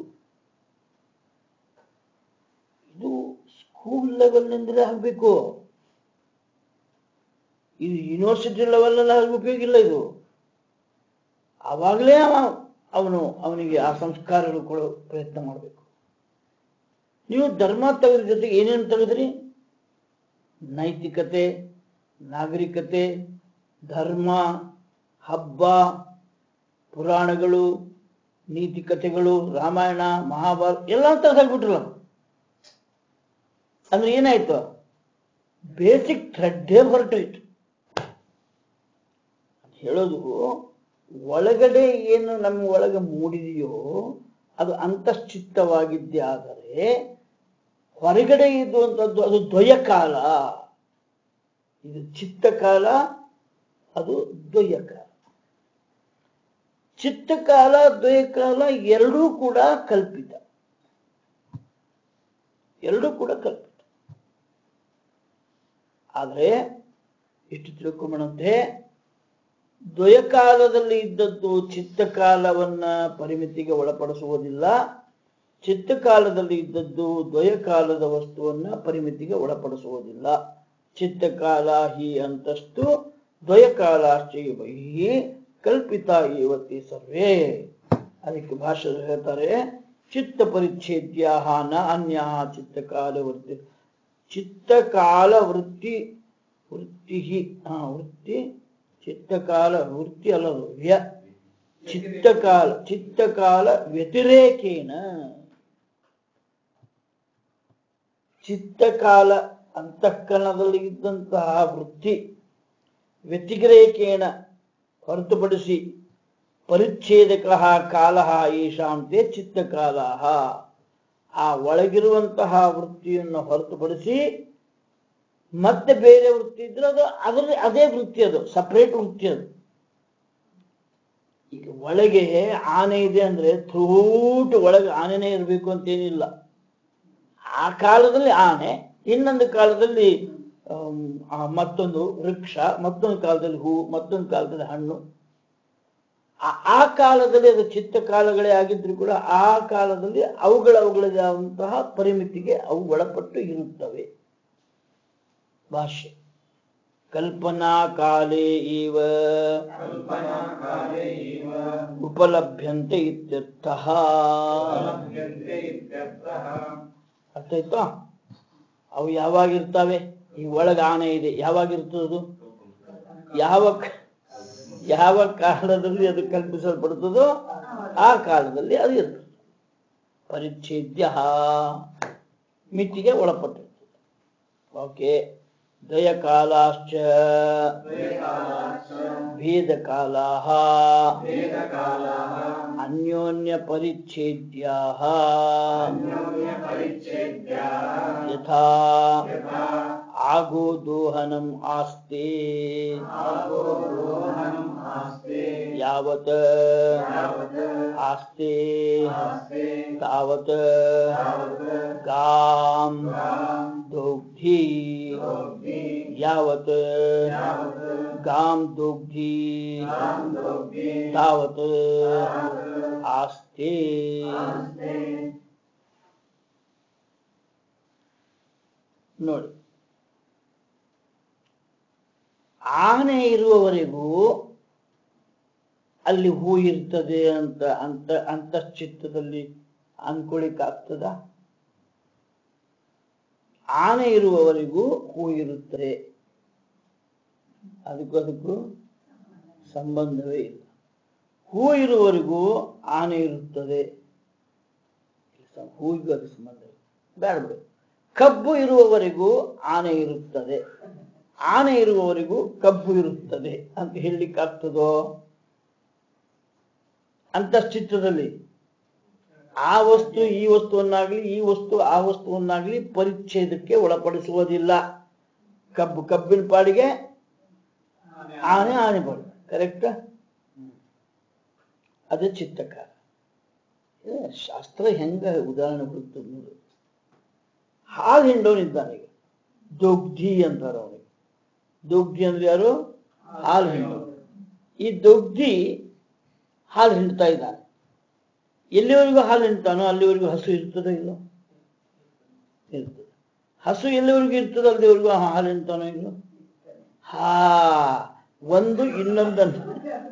ಇದು ಸ್ಕೂಲ್ ಲೆವೆಲ್ನಿಂದಲೇ ಆಗಬೇಕು ಇದು ಯೂನಿವರ್ಸಿಟಿ ಲೆವೆಲ್ ಉಪಯೋಗ ಇಲ್ಲ ಇದು ಆವಾಗಲೇ ಅವ ಅವನು ಅವನಿಗೆ ಆ ಸಂಸ್ಕಾರಗಳು ಕೊಡೋ ಪ್ರಯತ್ನ ಮಾಡಬೇಕು ನೀವು ಧರ್ಮ ತೆಗೆದ ಜೊತೆಗೆ ಏನೇನು ತೆಗೆದ್ರಿ ನೈತಿಕತೆ ನಾಗರಿಕತೆ ಧರ್ಮ ಹಬ್ಬ ಪುರಾಣಗಳು ನೀತಿ ಕಥೆಗಳು ರಾಮಾಯಣ ಮಹಾಭಾರತ ಎಲ್ಲ ತೆಗೆದಾಕ್ಬಿಟ್ರಲ್ಲ ಅಂದ್ರೆ ಏನಾಯ್ತು ಬೇಸಿಕ್ ಥ್ರೆಡ್ಡೇ ಹೊರಟೋಯ್ತು ಹೇಳೋದು ಒಳಗಡೆ ಏನು ನಮ್ಮ ಒಳಗೆ ಮೂಡಿದೆಯೋ ಅದು ಅಂತಶ್ಚಿತ್ತವಾಗಿದ್ದೇ ಆದರೆ ಹೊರಗಡೆ ಇದ್ದುವಂಥದ್ದು ಅದು ದ್ವಯಕಾಲ ಇದು ಚಿತ್ತಕಾಲ ಅದು ದ್ವಯಕಾಲ ಚಿತ್ತಕಾಲ ದ್ವಯಕಾಲ ಎರಡೂ ಕೂಡ ಕಲ್ಪಿತ ಎರಡೂ ಕೂಡ ಕಲ್ಪಿತ ಆದರೆ ಇಷ್ಟು ತಿಳ್ಕೊಂಬಣಂತೆ ದ್ವಯಕಾಲದಲ್ಲಿ ಇದ್ದದ್ದು ಚಿತ್ತಕಾಲವನ್ನ ಪರಿಮಿತಿಗೆ ಒಳಪಡಿಸುವುದಿಲ್ಲ ಚಿತ್ತಕಾಲದಲ್ಲಿ ಇದ್ದದ್ದು ದ್ವಯಕಾಲದ ವಸ್ತುವನ್ನ ಪರಿಮಿತಿಗೆ ಒಳಪಡಿಸುವುದಿಲ್ಲ ಚಿತ್ತಕಾಲ ಹಿ ಅಂತಸ್ತು ದ್ವಯಕಾಲಾಶ್ಚೈವೈ ಕಲ್ಪಿತ ಇವತ್ತಿ ಸರ್ವೇ ಅದಕ್ಕೆ ಭಾಷೆ ಹೇಳ್ತಾರೆ ಚಿತ್ತ ಪರಿಚ್ಛೇದ್ಯ ನ ಅನ್ಯ ಚಿತ್ತಕಾಲ ವೃತ್ತಿ ಚಿತ್ತಕಾಲ ವೃತ್ತಿ ವೃತ್ತಿ ಹಾ ವೃತ್ತಿ ಚಿತ್ತಕಾಲ ವೃತ್ತಿ ಅಲ್ಲ ಅದು, ವ್ಯ ಚಿತ್ತಕಾಲ ಚಿತ್ತಕಾಲ ವ್ಯತಿರೇಕೇನ ಚಿತ್ತಕಾಲ ಅಂತಃಕರಣದಲ್ಲಿ ಇದ್ದಂತಹ ವೃತ್ತಿ ವ್ಯತಿರೇಕೇಣ ಹೊರತುಪಡಿಸಿ ಪರಿಚ್ಛೇದಕ ಕಾಲ ಈಶಾಂತೆ ಚಿತ್ತಕಾಲ ಆ ಒಳಗಿರುವಂತಹ ವೃತ್ತಿಯನ್ನು ಹೊರತುಪಡಿಸಿ ಮತ್ತೆ ಬೇರೆ ವೃತ್ತಿ ಇದ್ರೆ ಅದು ಅದರ ಅದೇ ವೃತ್ತಿ ಅದು ಸಪರೇಟ್ ವೃತ್ತಿ ಅದು ಈಗ ಒಳಗೆ ಆನೆ ಇದೆ ಅಂದ್ರೆ ಥ್ರೂಟ್ ಒಳಗೆ ಆನೆನೇ ಇರಬೇಕು ಅಂತೇನಿಲ್ಲ ಆ ಕಾಲದಲ್ಲಿ ಆನೆ ಇನ್ನೊಂದು ಕಾಲದಲ್ಲಿ ಆಮ್, ಆ ಮತ್ತೊಂದು ವೃಕ್ಷ ಮತ್ತೊಂದು ಕಾಲದಲ್ಲಿ ಹೂ ಮತ್ತೊಂದು ಕಾಲದಲ್ಲಿ ಹಣ್ಣು ಆ- ಆ ಕಾಲದಲ್ಲಿ ಅದು ಚಿತ್ತ ಕಾಲಗಳೇ ಆಗಿದ್ರು ಕೂಡ ಆ ಕಾಲದಲ್ಲಿ ಅವುಗಳ ಅವುಗಳದಾದಂತಹ ಪರಿಮಿತಿಗೆ ಅವು ಒಳಪಟ್ಟು ಇರುತ್ತವೆ ಭಾಷ್ಯ ಕಲ್ಪನಾ ಕಾಲೇ ಇವ ಕಲ್ಪನಾ ಕಾಲೇ ಇವ ಉಪಲಭ್ಯಂತೆ ಇತ್ಯರ್ಥ ಲಭ್ಯಂತೆ ಇತ್ಯರ್ಥಃ ಅರ್ಥ ಆಯ್ತಾ ಅವು ಯಾವಾಗ ಇರ್ತಾವೆ ಈ ಒಳಗೆ ಆನೆ ಇದೆ ಯಾವಾಗ ಇರ್ತದದು ಯಾವ ಕ- ಯಾವ ಕಾಲದಲ್ಲಿ ಅದು ಕಲ್ಪಿಸಲ್ಪಡುತ್ತದೋ ಆ ಕಾಲದಲ್ಲಿ ಅದು ಇರ್ತದೆ ಪರಿಚ್ಛೇದ್ಯ ಮಿತಿಗೆ ಒಳಪಟ್ಟಿರ್ತದೆ ಓಕೆ ದಯಕಾಲಾಶ್ಚ ದ್ವಯಕಾಲಾಶ್ಚ ಭೇದಕಾಲಾಹ ವೇದಕಾಲಾಃ ಅನ್ಯೋನ್ಯ ಪರಿಚ್ಛೇದ್ಯಾಹ ಅನ್ಯೋನ್ಯ ಪರಿಚ್ಛೇದ್ಯಾಃ ಯಥಾ ಯಥಾ ಆಗೋ ದೋಹನಂ ಆಸ್ತೆ ಆಗೋ ರೋಹಣಂ ಆಸ್ತೆ ಯಾವತ್ ಯಾವತ್ ಆಸ್ತೆ ಆಸ್ತೆ ತಾವತ್ ತಾವತ್ ಗಾಂ ಗಾಂ ದೋಗ್ಧಿ ದೋಗ್ಧಿ ಯಾವತ್ ಯಾವತ್ ಗಾಂ ದೋಗ್ಧಿ ಗಾಂ ದೋಗ್ಧಿ ತಾವತ್ ತಾವತ್ ಆಸ್ತೆ ಆಸ್ತೆ ನೋಡಿ ಆನೆ ಇರುವವರೆಗೂ ಅಲ್ಲಿ ಹೂ ಇರ್ತದೆ ಅಂತ ಅಂತ ಅಂತಶ್ಚಿತ್ತದಲ್ಲಿ ಅನ್ಕೊಳಿಕ್ಕಾಗ್ತದ ಆನೆ ಇರುವವರೆಗೂ ಹೂ ಇರುತ್ತದೆ ಅದಕ್ಕೂ ಅದಕ್ಕೂ ಸಂಬಂಧವೇ ಇಲ್ಲ ಹೂ ಇರುವವರೆಗೂ ಆನೆ ಇರುತ್ತದೆ ಹೂವಿಗೂ ಅದು ಸಂಬಂಧ ಇಲ್ಲ ಬೇಡ ಬಿಡು ಕಬ್ಬು ಇರುವವರೆಗೂ ಆನೆ ಇರುತ್ತದೆ ಆನೆ ಇರುವವರೆಗೂ ಕಬ್ಬು ಇರುತ್ತದೆ ಅಂತ ಹೇಳಲಿಕ್ಕಾಗ್ತದೋ ಅಂತಶ್ಚಿತ್ತದಲ್ಲಿ ಆ ವಸ್ತು ಈ ವಸ್ತುವನ್ನಾಗ್ಲಿ ಈ ವಸ್ತು ಆ ವಸ್ತುವನ್ನಾಗ್ಲಿ ಪರಿಚ್ಛೇದಕ್ಕೆ ಒಳಪಡಿಸುವುದಿಲ್ಲ ಕಬ್ಬು ಕಬ್ಬಿನ ಪಾಡಿಗೆ ಆನೆ ಆನೆ ಪಾಡಿಗೆ ಕರೆಕ್ಟ್ ಅದು ಚಿತ್ತಕಾರ ಇದು ಶಾಸ್ತ್ರ ಹೆಂಗ ಉದಾಹರಣೆ ಕೊಡ್ತದೆ ನೋಡು ಹಾಲು ಹಿಂಡೋನಿದ್ದಾನೆ ಈಗ ದೊಗ್ಧಿ ಅಂತಾರ ಅವನಿಗೆ ದೊಗ್ಧಿ ಅಂದ್ರೆ ಯಾರು ಹಾಲು ಹಿಂಡೋನು ಈ ದೊಗ್ಧಿ ಹಾಲು ಹಿಂಡ್ತಾ ಇದ್ದಾನೆ ಎಲ್ಲಿವರೆಗೂ ಹಾಲು ಹಿಂಡ್ತಾನೋ ಅಲ್ಲಿವರೆಗೂ ಹಸು ಇರ್ತದೋ ಇಲ್ಲೋ ಇರ್ತದೆ ಹಸು ಎಲ್ಲಿವರೆಗೂ ಇರ್ತದೋ ಅಲ್ಲಿವರೆಗೂ ಹಾಲು ಹಿಂಡ್ತಾನೋ ಇಲ್ಲೋ ಹಾ ಒಂದು ಇನ್ನೊಂದನ್ನು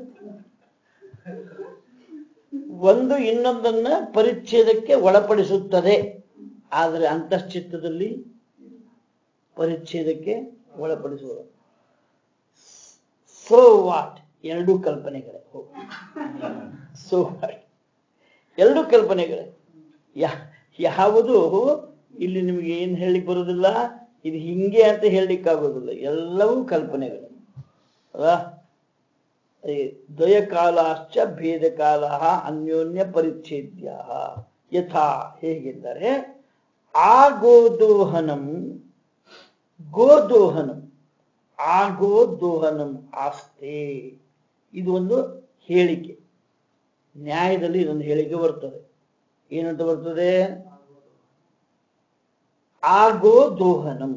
ಒಂದು ಇನ್ನೊಂದನ್ನ ಪರಿಚ್ಛೇದಕ್ಕೆ ಒಳಪಡಿಸುತ್ತದೆ ಆದರೆ ಅಂತಶ್ಚಿತ್ತದಲ್ಲಿ ಪರಿಚ್ಛೇದಕ್ಕೆ ಒಳಪಡಿಸುವುದು ಸೋ ವಾಟ್ ಎರಡೂ ಕಲ್ಪನೆಗಳೇ ಸೋ ವಾಟ್ ಎರಡೂ ಕಲ್ಪನೆಗಳೇ ಯಾ ಯಾವುದು ಇಲ್ಲಿ ನಿಮಗೆ ಏನು ಹೇಳಲಿಕ್ಕೆ ಬರುವುದಿಲ್ಲ ಇದು ಹಿಂಗೆ ಅಂತ ಹೇಳಲಿಕ್ಕಾಗೋದಿಲ್ಲ ಎಲ್ಲವೂ ಕಲ್ಪನೆಗಳು ಅಲ್ಲ ಈ ದ್ವಯಕಾಲಾಶ್ಚ ಭೇದಕಾಲ ಅನ್ಯೋನ್ಯ ಪರಿಚ್ಛೇದ್ಯ ಯಥಾ ಹೇಗೆಂದರೆ ಆ ಗೋದೋಹನಂ ಗೋದೋಹನಂ ಆಗೋ ದೋಹನಂ ಆಸ್ತೆ ಇದು ಒಂದು ಹೇಳಿಕೆ ನ್ಯಾಯದಲ್ಲಿ ಇದೊಂದು ಹೇಳಿಕೆ ಬರ್ತದೆ ಏನಂತ ಬರ್ತದೆ ಆಗೋ ದೋಹನಂ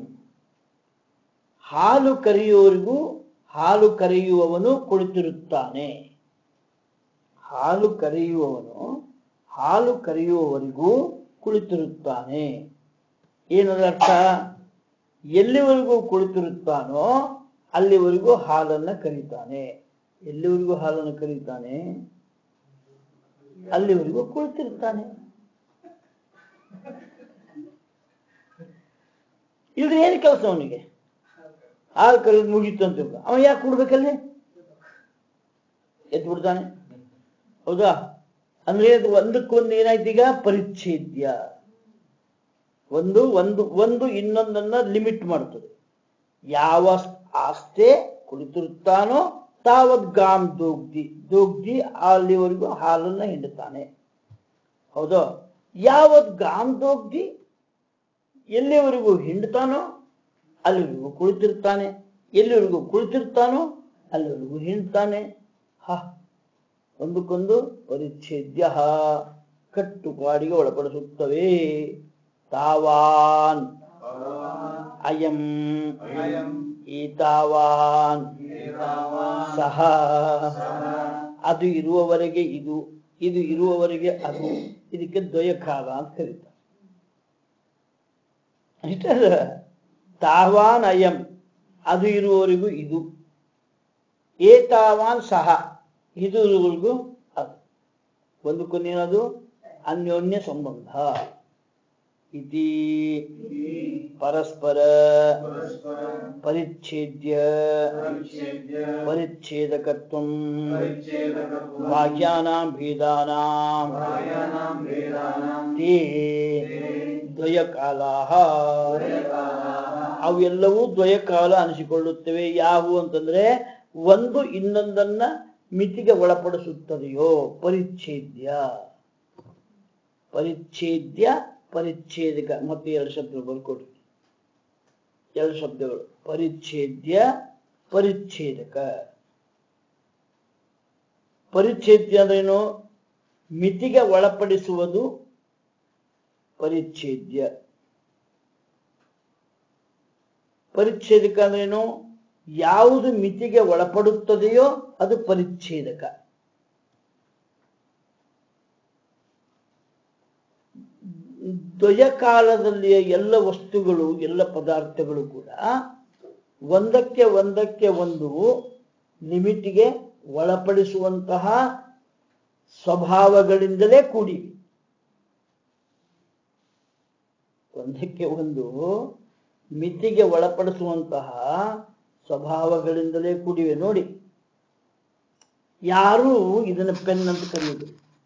ಹಾಲು ಕರೆಯುವವರಿಗೂ ಹಾಲು ಕರೆಯುವವನು ಕುಳಿತಿರುತ್ತಾನೆ ಹಾಲು ಕರೆಯುವವನು ಹಾಲು ಕರೆಯುವವರಿಗೂ ಕುಳಿತಿರುತ್ತಾನೆ ಏನದ ಅರ್ಥ ಎಲ್ಲಿವರೆಗೂ ಕುಳಿತಿರುತ್ತಾನೋ ಅಲ್ಲಿವರೆಗೂ ಹಾಲನ್ನ ಕರೀತಾನೆ ಎಲ್ಲಿವರೆಗೂ ಹಾಲನ್ನು ಕರೀತಾನೆ ಅಲ್ಲಿವರೆಗೂ ಕುಳಿತಿರ್ತಾನೆ ಇಲ್ರಿ ಏನು ಕೆಲಸ ಅವನಿಗೆ ಹಾಲು ಕರೆದು ಮುಗೀತು ಅಂತ ತಿಳ್ಕೊ. ಅವ ಯಾಕೆ ಕುಡ್ಬೇಕಲ್ಲಿ ಎದ್ದು ಬಿಡ್ತಾನೆ ಹೌದಾ ಅಂದ್ರೆ ಅದು ಒಂದಕ್ಕೊಂದು ಏನಾಯ್ತು ಈಗ ಪರಿಚ್ಛೇದ್ಯ ಒಂದು ಒಂದು ಒಂದು ಇನ್ನೊಂದನ್ನ ಲಿಮಿಟ್ ಮಾಡ್ತದೆ ಯಾವ ಆಸ್ತೆ ಕುಳಿತಿರುತ್ತಾನೋ ತಾವತ್ ಗಾಮ್ ದೋಗ್ದಿ ದೋಗ್ದಿ ಅಲ್ಲಿವರೆಗೂ ಹಾಲನ್ನ ಹಿಂಡುತ್ತಾನೆ ಹೌದು ಯಾವತ್ ಗಾಮ್ ದೋಗ್ದಿ ಎಲ್ಲಿವರೆಗೂ ಹಿಂಡ್ತಾನೋ ಅಲ್ಲಿವರೆಗೂ ಕುಳಿತಿರ್ತಾನೆ ಎಲ್ಲಿವರೆಗೂ ಕುಳಿತಿರ್ತಾನೋ ಅಲ್ಲಿವರೆಗೂ ಹಿಂಡ್ತಾನೆ ಹ ಒಂದಕ್ಕೊಂದು ಪರಿಚ್ಛೇದ್ಯ ಕಟ್ಟುಪಾಡಿಗೆ ಒಳಪಡಿಸುತ್ತವೆ ತಾವಾನ್ ಅಯಂ ಅಯಂ ಈತಾವಾನ್ ಏತಾವಾನ್ ಸಹ ಸಹ ಅದು ಇರುವವರೆಗೆ ಇದು ಇದು ಇರುವವರೆಗೆ ಅದು ಇದಕ್ಕೆ ದ್ವಯಕಾಲ ಅಂತ ಕರೀತಾರೆ ಅಷ್ಟೇ ಅಲ್ಲ ತಾವಾನ್ ಅಯಂ ಅದು ಇರುವವರೆಗೂ ಇದು ಏತಾವಾನ್ ಸಹ ಇದು ಇರುವವರೆಗೂ ಅದು ಒಂದಕ್ಕೊಂದೇನದು ಅನ್ಯೋನ್ಯ ಸಂಬಂಧ ಇತಿ ಪರಸ್ಪರ ಪರಸ್ಪರ ಪರಿಚ್ಛೇದ್ಯ ಪರಿಚ್ಛೇದ್ಯ ಪರಿಚ್ಛೇದಕತ್ವಂ ಪರಿಚ್ಛೇದಕತ್ವಂ ವಾಕ್ಯಾನಾಂ ಭೇದಾನಾಂ ಕಾರ್ಯಾಣಾಂ ವೇದಾನಾಂ ತೇ ದ್ವಯಕಾಲಾಹ ದ್ವಯಕಾಲಾಹ ಅವೆಲ್ಲವೂ ದ್ವಯಕಾಲ ಅನಿಸಿಕೊಳ್ಳುತ್ತವೆ ಯಾವುವು ಅಂತಂದ್ರೆ ಒಂದು ಇನ್ನೊಂದನ್ನ ಮಿತಿಗೆ ಒಳಪಡಿಸುತ್ತದೆಯೋ ಪರಿಚ್ಛೇದ್ಯ ಪರಿಚ್ಛೇದ್ಯ ಪರಿಚ್ಛೇದಕ ಮತ್ತೆ ಎರಡು ಶಬ್ದಗಳು ಬರ್ಕೊಡ್ರಿ ಎರಡು ಶಬ್ದಗಳು ಪರಿಚ್ಛೇದ್ಯ ಪರಿಚ್ಛೇದಕ ಪರಿಚ್ಛೇದ್ಯ ಅಂದ್ರೇನು ಮಿತಿಗೆ ಒಳಪಡಿಸುವುದು ಪರಿಚ್ಛೇದ್ಯ ಪರಿಚ್ಛೇದಕ ಅಂದ್ರೇನು ಯಾವುದು ಮಿತಿಗೆ ಒಳಪಡುತ್ತದೆಯೋ ಅದು ಪರಿಚ್ಛೇದಕ ದ್ವಯಕಾಲದಲ್ಲಿಯ ಎಲ್ಲ ವಸ್ತುಗಳು ಎಲ್ಲ ಪದಾರ್ಥಗಳು ಕೂಡ ಒಂದಕ್ಕೆ ಒಂದಕ್ಕೆ ಒಂದು ಲಿಮಿಟ್ಗೆ ಒಳಪಡಿಸುವಂತಹ ಸ್ವಭಾವಗಳಿಂದಲೇ ಕೂಡಿವೆ ಒಂದಕ್ಕೆ ಒಂದು ಮಿತಿಗೆ ಒಳಪಡಿಸುವಂತಹ ಸ್ವಭಾವಗಳಿಂದಲೇ ಕೂಡಿವೆ ನೋಡಿ ಯಾರೂ ಇದನ್ನು ಪೆನ್ ಅಂತ ಕರೆಯುವುದು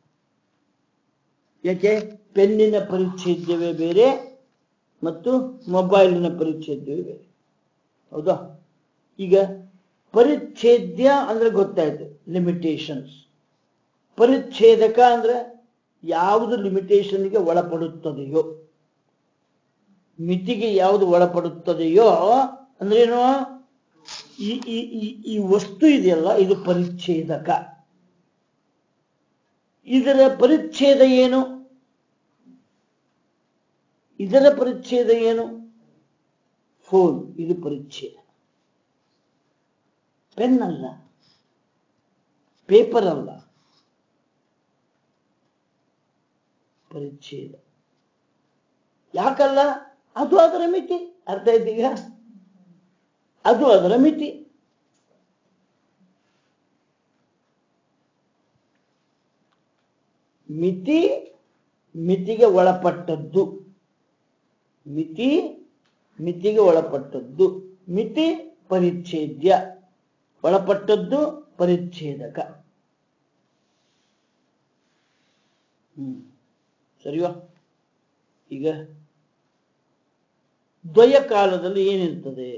ಯಾಕೆ ಪೆನ್ನಿನ ಪರಿಚ್ಛೇದ್ಯವೇ ಬೇರೆ ಮತ್ತು ಮೊಬೈಲಿನ ಪರಿಚ್ಛೇದ್ಯವೇ ಬೇರೆ ಹೌದಾ ಈಗ ಪರಿಚ್ಛೇದ್ಯ ಅಂದ್ರೆ ಗೊತ್ತಾಯ್ತು ಲಿಮಿಟೇಷನ್ಸ್ ಪರಿಚ್ಛೇದಕ ಅಂದ್ರೆ ಯಾವುದು ಲಿಮಿಟೇಷನ್ಗೆ ಒಳಪಡುತ್ತದೆಯೋ ಮಿತಿಗೆ ಯಾವುದು ಒಳಪಡುತ್ತದೆಯೋ ಅಂದ್ರೇನು ಈ ಈ ಈ ಈ ವಸ್ತು ಇದೆಯಲ್ಲ ಇದು ಪರಿಚ್ಛೇದಕ ಇದರ ಪರಿಚ್ಛೇದ ಏನು ಇದರ ಪರಿಚ್ಛೇದ ಏನು ಫೋನ್ ಇದು ಪರಿಚ್ಛೇದ ಪೆನ್ ಅಲ್ಲ ಪೇಪರ್ ಅಲ್ಲ ಪರಿಚ್ಛೇದ ಯಾಕಲ್ಲ ಅದು ಅದರ ಮಿತಿ ಅರ್ಥ ಆಯ್ತು ಈಗ ಅದು ಅದರ ಮಿತಿ ಮಿತಿ ಮಿತಿಗೆ ಒಳಪಟ್ಟದ್ದು ಮಿತಿ ಮಿತಿಗೆ ಒಳಪಟ್ಟದ್ದು ಮಿತಿ ಪರಿಚ್ಛೇದ್ಯ ಒಳಪಟ್ಟದ್ದು ಪರಿಚ್ಛೇದಕ ಹ್ಮ್ ಸರಿವಾ ಈಗ ದ್ವಯ ಕಾಲದಲ್ಲಿ ಏನಿರ್ತದೆ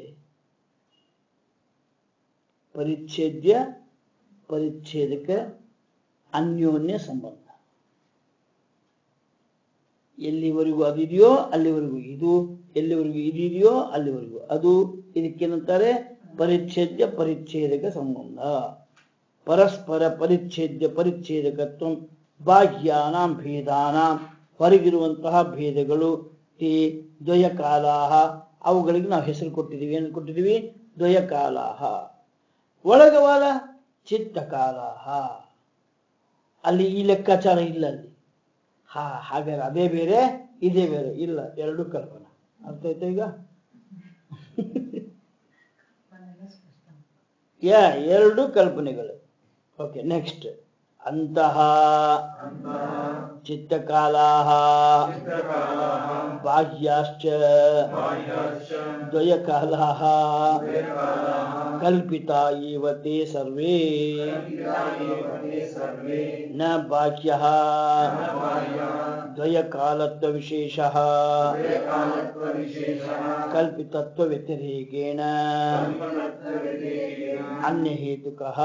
ಪರಿಚ್ಛೇದ್ಯ ಪರಿಚ್ಛೇದಕ ಅನ್ಯೋನ್ಯ ಸಂಬಂಧ ಎಲ್ಲಿವರೆಗೂ ಅದಿದೆಯೋ ಅಲ್ಲಿವರೆಗೂ ಇದು ಎಲ್ಲಿವರೆಗೂ ಇದಿದೆಯೋ ಅಲ್ಲಿವರೆಗೂ ಅದು ಇದಕ್ಕೇನಂತಾರೆ ಪರಿಚ್ಛೇದ್ಯ ಪರಿಚ್ಛೇದಕ ಸಂಬಂಧ ಪರಸ್ಪರ ಪರಿಚ್ಛೇದ್ಯ ಪರಿಚ್ಛೇದಕತ್ವ ಬಾಹ್ಯಾನಾಂ ಭೇದಾನಾಂ ಹೊರಗಿರುವಂತಹ ಭೇದಗಳು ಈ ದ್ವಯಕಾಲಾಹ ಅವುಗಳಿಗೆ ನಾವು ಹೆಸರು ಕೊಟ್ಟಿದ್ದೀವಿ ಏನು ಕೊಟ್ಟಿದ್ದೀವಿ ದ್ವಯಕಾಲಾಹ ಒಳಗವಾದ ಚಿತ್ತಕಾಲಾಹ ಅಲ್ಲಿ ಈ ಲೆಕ್ಕಾಚಾರ ಇಲ್ಲ ಅಲ್ಲಿ ಹಾ ಹಾಗಾದ್ರೆ ಅದೇ ಬೇರೆ ಇದೇ ಬೇರೆ ಇಲ್ಲ ಎರಡು ಕಲ್ಪನಾ ಅರ್ಥ ಆಯ್ತಾ ಈಗ ಯಾ ಎರಡು ಕಲ್ಪನೆಗಳು ಓಕೆ ನೆಕ್ಸ್ಟ್ ಅಂತಹ ಚಿತ್ತಕಾಲಾಹ ಬಾಹ್ಯಾಶ್ಚ ದ್ವಯಕಾಲಾಹ ಕಲ್ಪಿತಾ ಇವ ತೇ ಸರ್ವೇ ನ ಬಾಹ್ಯಃ ದ್ವಯಕಾಲತ್ವ ವಿಶೇಷಃ ಕಲ್ಪಿತತ್ವ ವ್ಯತಿರೇಕೇಣ ಅನ್ಯ ಹೇತುಕಃ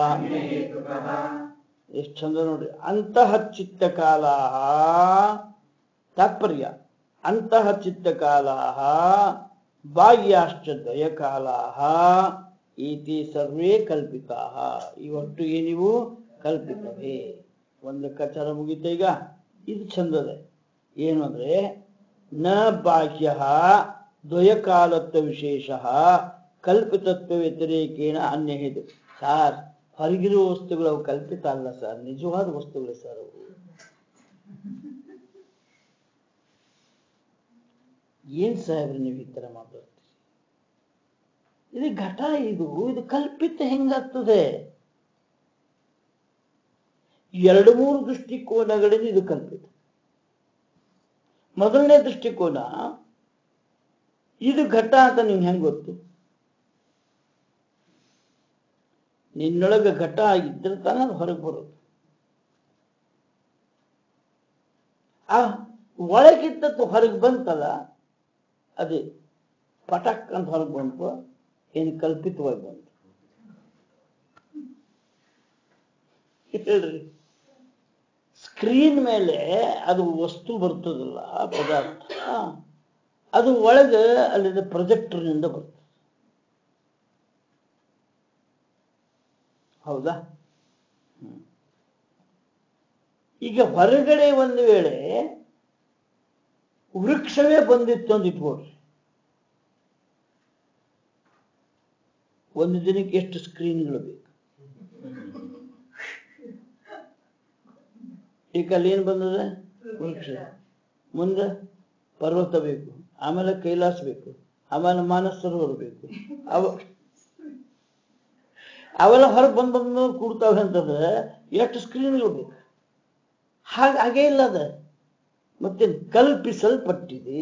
ಎಷ್ಟು ಚಂದ ನೋಡ್ರಿ ಅಂತಹ ಚಿತ್ತಕಾಲ ತಾತ್ಪರ್ಯ ಅಂತಹ ಚಿತ್ತಕಾಲ ಬಾಹ್ಯಾಶ್ಚ ದ್ವಯಕಾಲ ಇತಿ ಸರ್ವೇ ಕಲ್ಪಿತಾ ಇವತ್ತು ಏನಿವು ಕಲ್ಪಿತವೇ ಒಂದು ಲೆಕ್ಕಾಚಾರ ಮುಗೀತ ಈಗ ಇದು ಚಂದದೆ ಏನು ಅಂದ್ರೆ ನ ಬಾಹ್ಯ ದ್ವಯಕಾಲತ್ವ ವಿಶೇಷ ಕಲ್ಪಿತತ್ವ ವ್ಯತಿರೇಕೇಣ ಅನ್ಯ ಹೇತು ಸಾರ್ ಹೊರಗಿರುವ ವಸ್ತುಗಳು ಅವು ಕಲ್ಪಿತ ಅಲ್ಲ ಸರ್ ನಿಜವಾದ ವಸ್ತುಗಳು ಸರ್ ಅವು ಏನ್ ಸಾಹೇಬ್ರೆ ನೀವು ಈ ತರ ಮಾತಾಡ್ತೀರಿ ಇದು ಘಟ ಇದು ಇದು ಕಲ್ಪಿತ ಹೆಂಗಾಗ್ತದೆ ಎರಡು ಮೂರು ದೃಷ್ಟಿಕೋನಗಳಿಂದ ಇದು ಕಲ್ಪಿತ ಮೊದಲನೇ ದೃಷ್ಟಿಕೋನ ಇದು ಘಟ ಅಂತ ನಿಮ್ಗೆ ಹೆಂಗ್ ಗೊತ್ತು ನಿನ್ನೊಳಗೆ ಘಟ ಇದ್ರೆ ತಾನೇ ಅದು ಹೊರಗೆ ಬರೋದು ಆ ಒಳಗಿದ್ದದ್ದು ಹೊರಗೆ ಬಂತಲ್ಲ ಅದೇ ಪಟಕ್ ಅಂತ ಹೊರಗೆ ಬಂತು ಏನು ಕಲ್ಪಿತವಾಗಿ ಬಂತು ಹೇಳ್ರಿ ಸ್ಕ್ರೀನ್ ಮೇಲೆ ಅದು ವಸ್ತು ಬರ್ತದಲ್ಲ ಆ ಪದಾರ್ಥ ಅದು ಒಳಗೆ ಅಲ್ಲಿಂದ ಪ್ರೊಜೆಕ್ಟರ್ನಿಂದ ಬರ್ತದೆ ಹೌದಾ ಹ್ಮ್. ಈಗ ಹೊರಗಡೆ ಒಂದು ವೇಳೆ ವೃಕ್ಷವೇ ಬಂದಿತ್ತು ಅಂತ ಇಟ್ಕೊಡ್ರಿ ಒಂದು ದಿನಕ್ಕೆ ಎಷ್ಟು ಸ್ಕ್ರೀನ್ಗಳು ಬೇಕು ಈಗ ಅಲ್ಲಿ ಏನ್ ಬಂದದ ವೃಕ್ಷ ಮುಂದೆ ಪರ್ವತ ಬೇಕು ಆಮೇಲೆ ಕೈಲಾಸ ಬೇಕು ಆಮೇಲೆ ಮಾನಸ ಸರೋವರ ಬೇಕು ಅವ ಅವೆಲ್ಲ ಹೊರಗೆ ಬಂದ್ ಬಂದು ಕೂಡ್ತಾವೆ ಅಂತಂದ್ರೆ ಎಷ್ಟು ಸ್ಕ್ರೀನ್ಗಳು ಬೇಕು ಹಾಗೆ ಹಾಗೇ ಇಲ್ಲ ಅದ ಮತ್ತೆ ಕಲ್ಪಿಸಲ್ಪಟ್ಟಿದೆ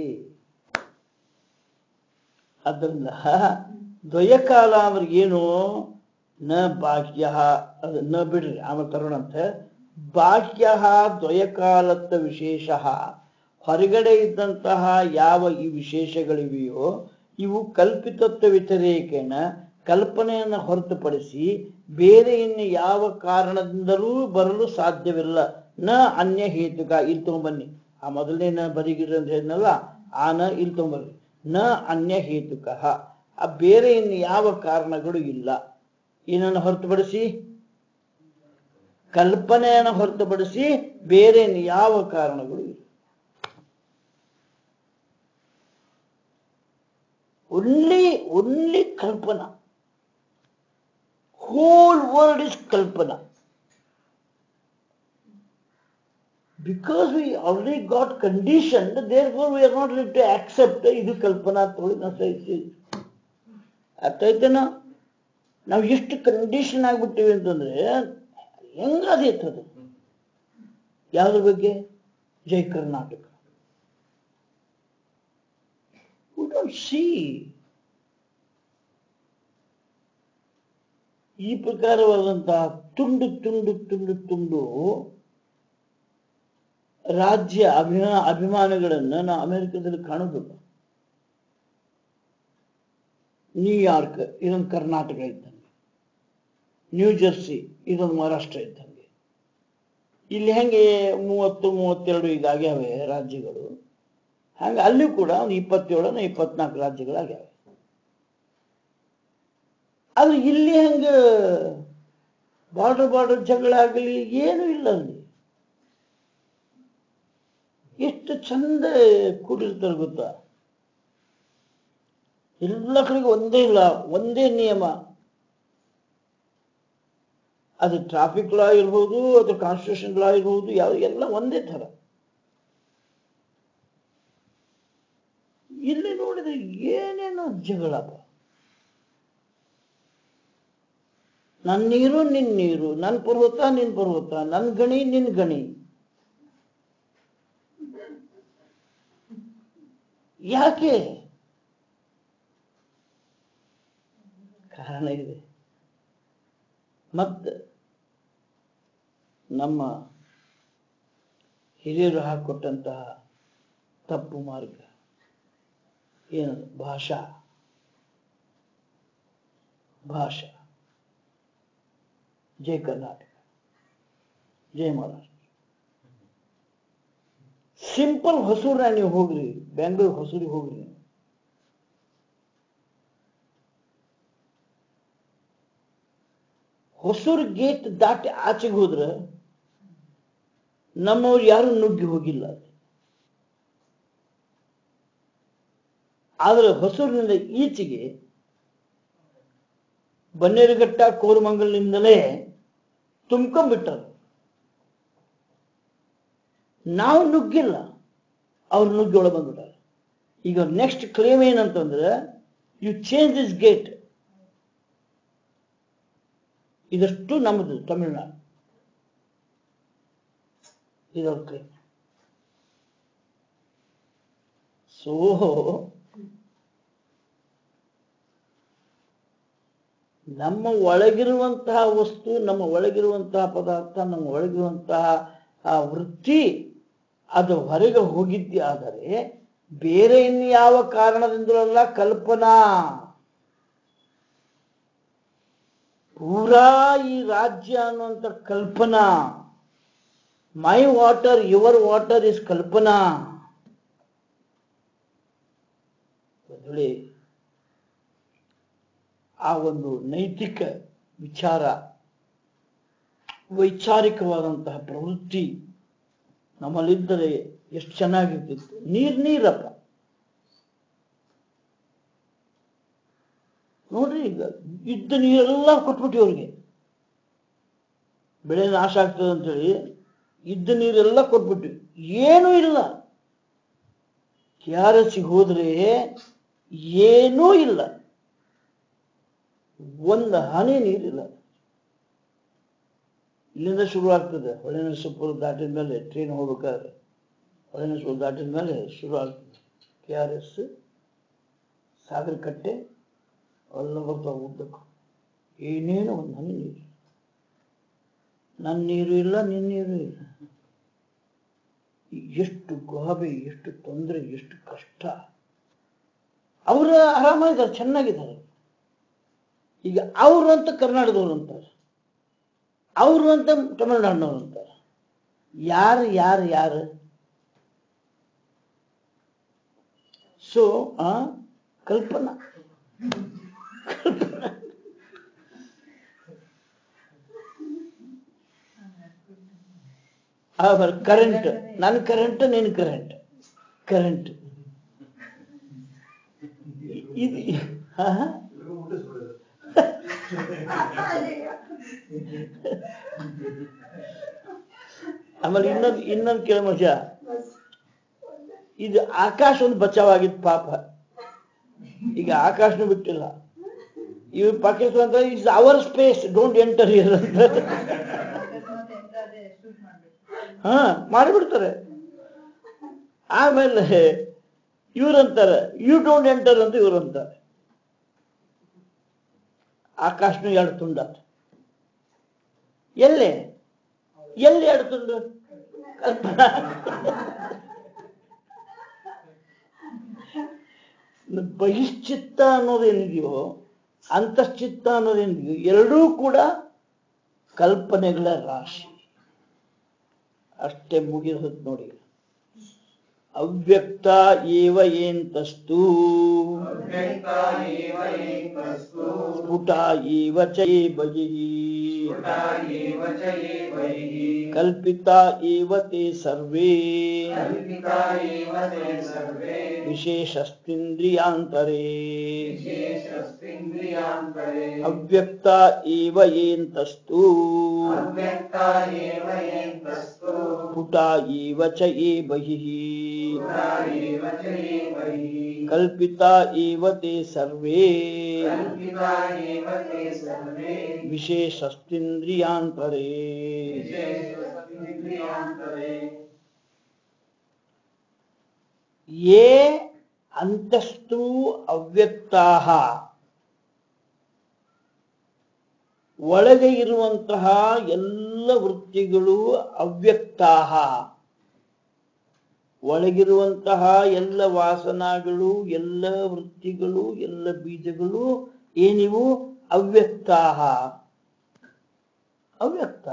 ಅದರಿಂದ ದ್ವಯಕಾಲ ಅವ್ರಿಗೇನು ನ ಬಾಹ್ಯ ಅದು ನ ಬಿಡ್ರಿ ಆಮೇಲೆ ತರೋಣಂತೆ ಬಾಹ್ಯ ದ್ವಯಕಾಲತ್ವ ವಿಶೇಷ ಹೊರಗಡೆ ಇದ್ದಂತಹ ಯಾವ ಈ ವಿಶೇಷಗಳಿವೆಯೋ ಇವು ಕಲ್ಪಿತತ್ವ ವ್ಯತಿರೇಕೇಣ ಕಲ್ಪನೆಯನ್ನು ಹೊರತುಪಡಿಸಿ ಬೇರೆ ಇನ್ನು ಯಾವ ಕಾರಣದಿಂದಲೂ ಬರಲು ಸಾಧ್ಯವಿಲ್ಲ ನ ಅನ್ಯ ಹೇತುಕ ಇಲ್ಲಿ ತಗೊಂಬನ್ನಿ ಆ ಮೊದಲನೇ ನ ಬರಿಗಿರಿ ಅಂತ ಹೇಳಿದ್ನಲ್ಲ ಆ ನ ಇಲ್ಲಿ ತಗೊಂಬರ್ರಿ ನ ಅನ್ಯ ಹೇತುಕ ಆ ಬೇರೆ ಇನ್ನು ಯಾವ ಕಾರಣಗಳು ಇಲ್ಲ ಏನನ್ನು ಹೊರತುಪಡಿಸಿ ಕಲ್ಪನೆಯನ್ನು ಹೊರತುಪಡಿಸಿ ಬೇರೆ ಇನ್ನು ಯಾವ ಕಾರಣಗಳು ಇಲ್ಲ only only kalpana whole world is kalpana because we already got conditioned therefore we are not ready to accept ಇದು ಕಲ್ಪನಾ ತಗೊಳ್ಳಿ ನಾವು ಸಹಿಸಿ ಅರ್ಥ ಆಯ್ತೇನೋ ನಾವು ಎಷ್ಟು ಕಂಡೀಷನ್ ಆಗ್ಬಿಟ್ಟಿವಿ ಅಂತಂದ್ರೆ ಹೆಂಗದೈತದು ಯಾವ್ದ್ರ ಬಗ್ಗೆ ಜೈ ಕರ್ನಾಟಕ ಸಿ ಈ ಪ್ರಕಾರವಾದಂತಹ ತುಂಡು ತುಂಡು ತುಂಡು ತುಂಡು ರಾಜ್ಯ ಅಭಿಮಾ ಅಭಿಮಾನಗಳನ್ನು ನಾವು ಅಮೆರಿಕದಲ್ಲಿ ಕಾಣೋದಿಲ್ಲ ನ್ಯೂಯಾರ್ಕ್ ಇದೊಂದು ಕರ್ನಾಟಕ ಇದ್ದಂಗೆ ನ್ಯೂ ಜೆರ್ಸಿ ಇದೊಂದು ಮಹಾರಾಷ್ಟ್ರ ಇದ್ದಂಗೆ ಇಲ್ಲಿ ಹೆಂಗೆ ಮೂವತ್ತು ಮೂವತ್ತೆರಡು ಈಗ ಆಗ್ಯಾವೆ ರಾಜ್ಯಗಳು ಹಂಗೆ ಅಲ್ಲಿ ಕೂಡ ಒಂದು ಇಪ್ಪತ್ತೇಳನ ಇಪ್ಪತ್ನಾಲ್ಕು ರಾಜ್ಯಗಳಾಗ್ಯಾವೆ ಆದ್ರೆ ಇಲ್ಲಿ ಹಂಗ ಬಾರ್ಡರ್ ಬಾರ್ಡರ್ ಜಗಳ ಆಗಲಿ ಏನೂ ಇಲ್ಲ ಅಲ್ಲಿ ಎಷ್ಟು ಚಂದ ಕೂಡಿರ್ತಾರೆ ಗೊತ್ತಾ ಎಲ್ಲ ಕಡೆಗೂ ಒಂದೇ ಇಲ್ಲ ಒಂದೇ ನಿಯಮ ಅದು ಟ್ರಾಫಿಕ್ ಲಾ ಇರ್ಬೋದು ಅದು ಕಾನ್ಸ್ಟಿಟ್ಯೂಷನ್ ಲಾ ಇರ್ಬೋದು ಯಾವ ಎಲ್ಲ ಒಂದೇ ಥರ ಇಲ್ಲಿ ನೋಡಿದ್ರೆ ಏನೇನೋ ಜಗಳಪ್ಪ ನನ್ನ ನೀರು ನಿನ್ ನೀರು ನನ್ನ ಪರ್ವತ ನಿನ್ ಪರ್ವತ ನನ್ನ ಗಣಿ ನಿನ್ ಗಣಿ ಯಾಕೆ ಕಾರಣ ಇದೆ ಮತ್ತೆ ನಮ್ಮ ಹಿರಿಯರು ಹಾಕೊಟ್ಟಂತಹ ತಪ್ಪು ಮಾರ್ಗ ಏನದು ಭಾಷಾ ಭಾಷಾ ಜೈ ಕರ್ನಾಟಕ ಜೈ ಮಹಾರಾಷ್ಟ್ರ ಸಿಂಪಲ್ ಹೊಸೂರ್ನ ನೀವು ಹೋಗ್ರಿ ಬೆಂಗಳೂರು ಹೊಸೂರಿಗೆ ಹೋಗ್ರಿ ನೀವು ಹೊಸೂರು ಗೇಟ್ ದಾಟಿ ಆಚೆಗೆ ಹೋದ್ರೆ ನಮ್ಮವ್ರು ಯಾರು ನುಗ್ಗಿ ಹೋಗಿಲ್ಲ ಅಲ್ಲಿ. ಆದ್ರೆ ಹೊಸೂರಿನಿಂದ ಈಚೆಗೆ ಬನ್ನೇರುಘಟ್ಟ ಕೋರಮಂಗಲ್ನಿಂದಲೇ ತುಂಬ್ಕೊಂಡ್ಬಿಟ್ಟರು ನಾವು ನುಗ್ಗಿಲ್ಲ ಅವ್ರು ನುಗ್ಗಿ ಒಳಗೆ ಬಂದ್ಬಿಟ್ಟಾರೆ ಈಗ ನೆಕ್ಸ್ಟ್ ಕ್ಲೇಮ್ ಏನಂತಂದ್ರೆ ಯು ಚೇಂಜ್ ದಿಸ್ ಗೇಟ್ ಇದಷ್ಟು ನಮ್ಮದು ತಮಿಳುನಾಡು ಇದವ್ರ ಕ್ಲೇಮ್ ಸೊ ನಮ್ಮ ಒಳಗಿರುವಂತಹ ವಸ್ತು ನಮ್ಮ ಒಳಗಿರುವಂತಹ ಪದಾರ್ಥ ನಮ್ಮ ಒಳಗಿರುವಂತಹ ಆ ವೃತ್ತಿ ಅದು ಹೊರಗೆ ಹೋಗಿದ್ದೇ ಆದರೆ ಬೇರೆ ಇನ್ಯಾವ ಕಾರಣದಿಂದಲಲ್ಲ ಕಲ್ಪನಾ ಪೂರಾ ಈ ರಾಜ್ಯ ಅನ್ನುವಂಥ ಕಲ್ಪನಾ my water your water is ಕಲ್ಪನಾ ಬದಲಿ ಆ ಒಂದು ನೈತಿಕ ವಿಚಾರ ವೈಚಾರಿಕವಾದಂತಹ ಪ್ರವೃತ್ತಿ ನಮ್ಮಲ್ಲಿದ್ದರೆ ಎಷ್ಟು ಚೆನ್ನಾಗಿರ್ತಿತ್ತು ನೀರ್ ನೀರಪ್ಪ ನೋಡ್ರಿ ಈಗ ಇದ್ದ ನೀರೆಲ್ಲ ಕೊಟ್ಬಿಟ್ಟಿ ಅವ್ರಿಗೆ ಬೆಳೆ ನಾಶ ಆಗ್ತದೆ ಅಂತೇಳಿ ಇದ್ದ ನೀರೆಲ್ಲ ಕೊಟ್ಬಿಟ್ವಿ ಏನೂ ಇಲ್ಲ ಕೆ ಆರ್ ಎಸ್ ಹೋದ್ರೆ ಏನೂ ಇಲ್ಲ ಒಂದು ಹನಿ ನೀರಿಲ್ಲ ಇಲ್ಲಿಂದ ಶುರು ಆಗ್ತದೆ ಹೊಳೆನರಸೀಪುರ ದಾಟಿದ ಮೇಲೆ ಟ್ರೈನ್ ಹೋಗ್ಬೇಕಾದ್ರೆ ಹೊಳೆನರಸೀಪುರ ದಾಟಿದ ಮೇಲೆ ಶುರು ಆಗ್ತದೆ ಕೆ ಆರ್ ಎಸ್ ಸಾಗರಕಟ್ಟೆ ಎಲ್ಲ ಬರ್ತಾವೆ ಉದ್ದಕ್ಕೂ ಏನೇನು ಒಂದು ಹನಿ ನೀರು ನನ್ನ ನೀರು ಇಲ್ಲ ನಿನ್ನ ನೀರು ಇಲ್ಲ ಎಷ್ಟು ಗಾಬೆ ಎಷ್ಟು ತೊಂದರೆ ಎಷ್ಟು ಕಷ್ಟ ಅವರು ಆರಾಮಾಗಿದ್ದಾರೆ ಚೆನ್ನಾಗಿದ್ದಾರೆ ಈಗ ಅವರು ಅಂತ ಕರ್ನಾಟಕದವ್ರು ಅಂತಾರೆ ಅವರು ಅಂತ ತಮಿಳುನಾಡಿನವ್ರು ಅಂತಾರೆ ಯಾರು ಯಾರು ಯಾರು ಸೊ ಆ ಕಲ್ಪನಾ ಕಲ್ಪನಾ ಆಮೇಲೆ ಕರೆಂಟ್ ನನ್ನ ಕರೆಂಟ್ ನಿನ್ನ ಕರೆಂಟ್ ಕರೆಂಟ್ ಇದು ಹಾ ಹಾ ಆಮೇಲೆ ಇನ್ನೊಂದು ಇನ್ನೊಂದು ಕೇಳ ಮಜಾ ಇದು ಆಕಾಶ ಒಂದು ಬಚಾವಾಗಿತ್ತು ಪಾಪ ಈಗ ಆಕಾಶನೂ ಬಿಟ್ಟಿಲ್ಲ ಇವ್ ಪಾಕಿಸ್ತಾನ ಅಂತ is our space don't enter here ಅಂತ ಅಕಸ್ಮಾತ್ ಎಂತಾದ್ರೆ ಶೂಟ್ ಮಾಡ್ಬೇಕು ಹಾ ಮಾಡಿಬಿಡ್ತಾರೆ ಆಮೇಲೆ ಇವ್ರಂತಾರೆ ಯು ಡೋಂಟ್ ಎಂಟರ್ ಅಂತ ಇವ್ರಂತಾರೆ ಆಕಾಶನು ಎರಡು ತುಂಡ ಎಲ್ಲಿ ಎಲ್ಲಿ ಎರಡು ತುಂಡು ಕಲ್ಪನಾ ಬಹಿಶ್ಚಿತ್ತ ಅನ್ನೋದೇನಿದೆಯೋ ಅಂತಶ್ಚಿತ್ತ ಅನ್ನೋದೇನಿದೆಯೋ ಎರಡೂ ಕೂಡ ಕಲ್ಪನೆಗಳ ರಾಶಿ ಅಷ್ಟೇ ಮುಗಿದ ನೋಡಿ ಅವ್ಯಕ್ತ ಏವ ಏಂತಸ್ತು ಅವ್ಯಕ್ತ ಏವ ಏಕಸ್ತು ಸ್ಫುಟ ಏವ ಚ ಏ ಬಹಿಃ ಸ್ಫುಟ ಏವ ಚ ಏ ಬಹಿಃ ಕಲ್ಪಿತ ಏವ ತೇ ಸರ್ವೇ ಕಲ್ಪಿತ ಏವ ತೇ ಸರ್ವೇ ವಿಶೇಷಸ್ತಿಂದ್ರಿಯಾಂತರೇ ವಿಶೇಷಸ್ತ್ರಿಂದ್ರಿಯಾಂತರೇ ಅವ್ಯಕ್ತ ಏವ ಏಂತಸ್ತು ಅವ್ಯಕ್ತ ಏವ ಏಕಸ್ತು ಸ್ಫುಟ ಏವ ಚ ಏ ಬಹಿಃ ಸ್ಫುಟ ಏವ ಚ ಏ ಬಹಿಃ ಕಲ್ಪಿತ ಏವ ತೇ ಸರ್ವೇ ಕಲ್ಪಿತ ಏವ ತೇ ಸರ್ವೇ ವಿಶೇಷಸ್ತಿಂದ್ರಿಯಾಂತರೇ ವಿಶೇಷಸ್ತ್ರಿಂದ್ರಿಯಾಂತರೇ ಯೇ ಅಂತಸ್ತು ಅವ್ಯಕ್ತಾಹ ಒಳಗೆ ಇರುವಂತಹ ಎಲ್ಲ ವೃತ್ತಿಗಳು ಅವ್ಯಕ್ತಾಹ ಒಳಗಿರುವಂತಹ ಎಲ್ಲ ವಾಸನಾಗಳು ಎಲ್ಲ ವೃತ್ತಿಗಳು ಎಲ್ಲ ಬೀಜಗಳು ಏನಿವು ಅವ್ಯಕ್ತಾಹ ಅವ್ಯಕ್ತ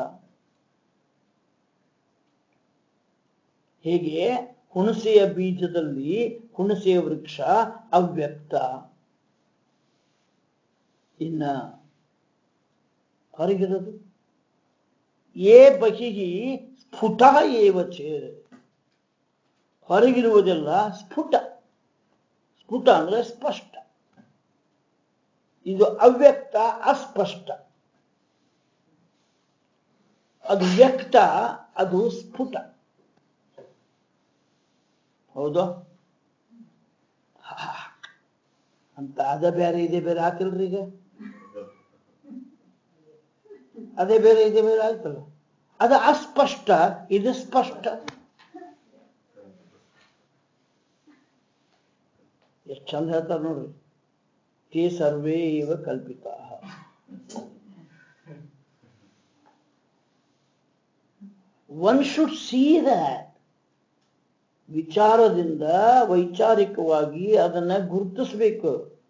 ಹೇಗೆ ಹುಣಸೆಯ ಬೀಜದಲ್ಲಿ ಹುಣಸೆಯ ವೃಕ್ಷ ಅವ್ಯಕ್ತ ಇನ್ನ ಹೊರಗಿರೋದು ಏ ಬಹಿಹಿ ಸ್ಫುಟ ಏವ ಚೇರ್ ಹೊರಗಿರುವುದೆಲ್ಲ ಸ್ಫುಟ ಸ್ಫುಟ ಅಂದ್ರೆ ಸ್ಪಷ್ಟ ಇದು ಅವ್ಯಕ್ತ ಅಸ್ಪಷ್ಟ ಅದು ವ್ಯಕ್ತ ಅದು ಸ್ಫುಟ ಹೌದು ಹಾ. ಅಂತ ಅದ ಬೇರೆ ಇದೆ ಬೇರೆ ಆತಿಲ್ರಿ ಈಗ ಅದೇ ಬೇರೆ ಇದೆ ಬೇರೆ ಆಯ್ತಲ್ಲ ಅದು ಅಸ್ಪಷ್ಟ ಇದು ಸ್ಪಷ್ಟ ಎಷ್ಟು ಚಂದ ಹೇಳ್ತಾರೆ ನೋಡ್ರಿ ತೇ ಸರ್ವೇ ಇವ ಕಲ್ಪಿತ ಒನ್ ಶುಡ್ ಸಿ ದಟ್ ವಿಚಾರದಿಂದ ವೈಚಾರಿಕವಾಗಿ ಅದನ್ನ ಗುರುತಿಸ್ಬೇಕು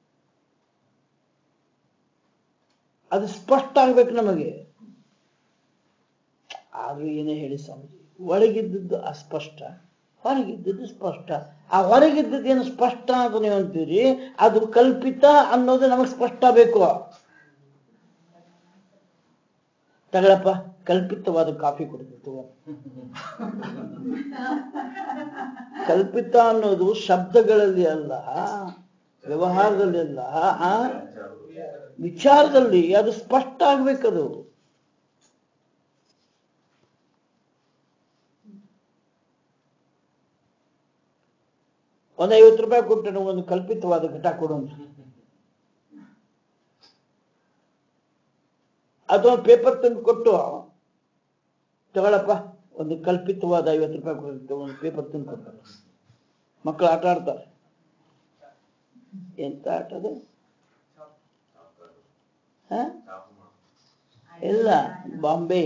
ಅದು ಸ್ಪಷ್ಟ ಆಗ್ಬೇಕು ನಮಗೆ ಆದ್ರೂ ಏನೇ ಹೇಳಿ ಸ್ವಾಮೀಜಿ ಒಳಗಿದ್ದದ್ದು ಅಸ್ಪಷ್ಟ ಹೊರಗಿದ್ದದ್ದು ಸ್ಪಷ್ಟ ಆ ಹೊರಗಿದ್ದದ್ದು ಏನು ಸ್ಪಷ್ಟ ಅಂತ ನೀವು ಅಂತೀರಿ ಅದು ಕಲ್ಪಿತ ಅನ್ನೋದು ನಮಗೆ ಸ್ಪಷ್ಟ ಬೇಕು ತಗಳಪ್ಪ ಕಲ್ಪಿತವಾದ ಕಾಫಿ ಕೊಡ್ತಿತ್ತು ಕಲ್ಪಿತ ಅನ್ನೋದು ಶಬ್ದಗಳಲ್ಲಿ ಅಲ್ಲ ವ್ಯವಹಾರದಲ್ಲಿ ಅಲ್ಲ ಆ ವಿಚಾರದಲ್ಲಿ ಅದು ಸ್ಪಷ್ಟ ಆಗ್ಬೇಕದು ಒಂದು ಐವತ್ತು ರೂಪಾಯಿ ಕೊಟ್ಟು ನಾವು ಒಂದು ಕಲ್ಪಿತವಾದ ಘಟ ಕೊಡು ಅಂತ ಅದೊಂದು ಪೇಪರ್ ತಂದು ಕೊಟ್ಟು ತಗೊಳಪ್ಪ ಒಂದು ಕಲ್ಪಿತವಾದ ಐವತ್ತು ರೂಪಾಯಿ ಕೊಟ್ಟು ಒಂದು ಪೇಪರ್ ತಂದು ಕೊಡ್ತಾರೆ ಮಕ್ಕಳು ಆಟ ಆಡ್ತಾರೆ ಎಂತ ಆಟ ಅದು ಹ? ಇಲ್ಲ ಬಾಂಬೆ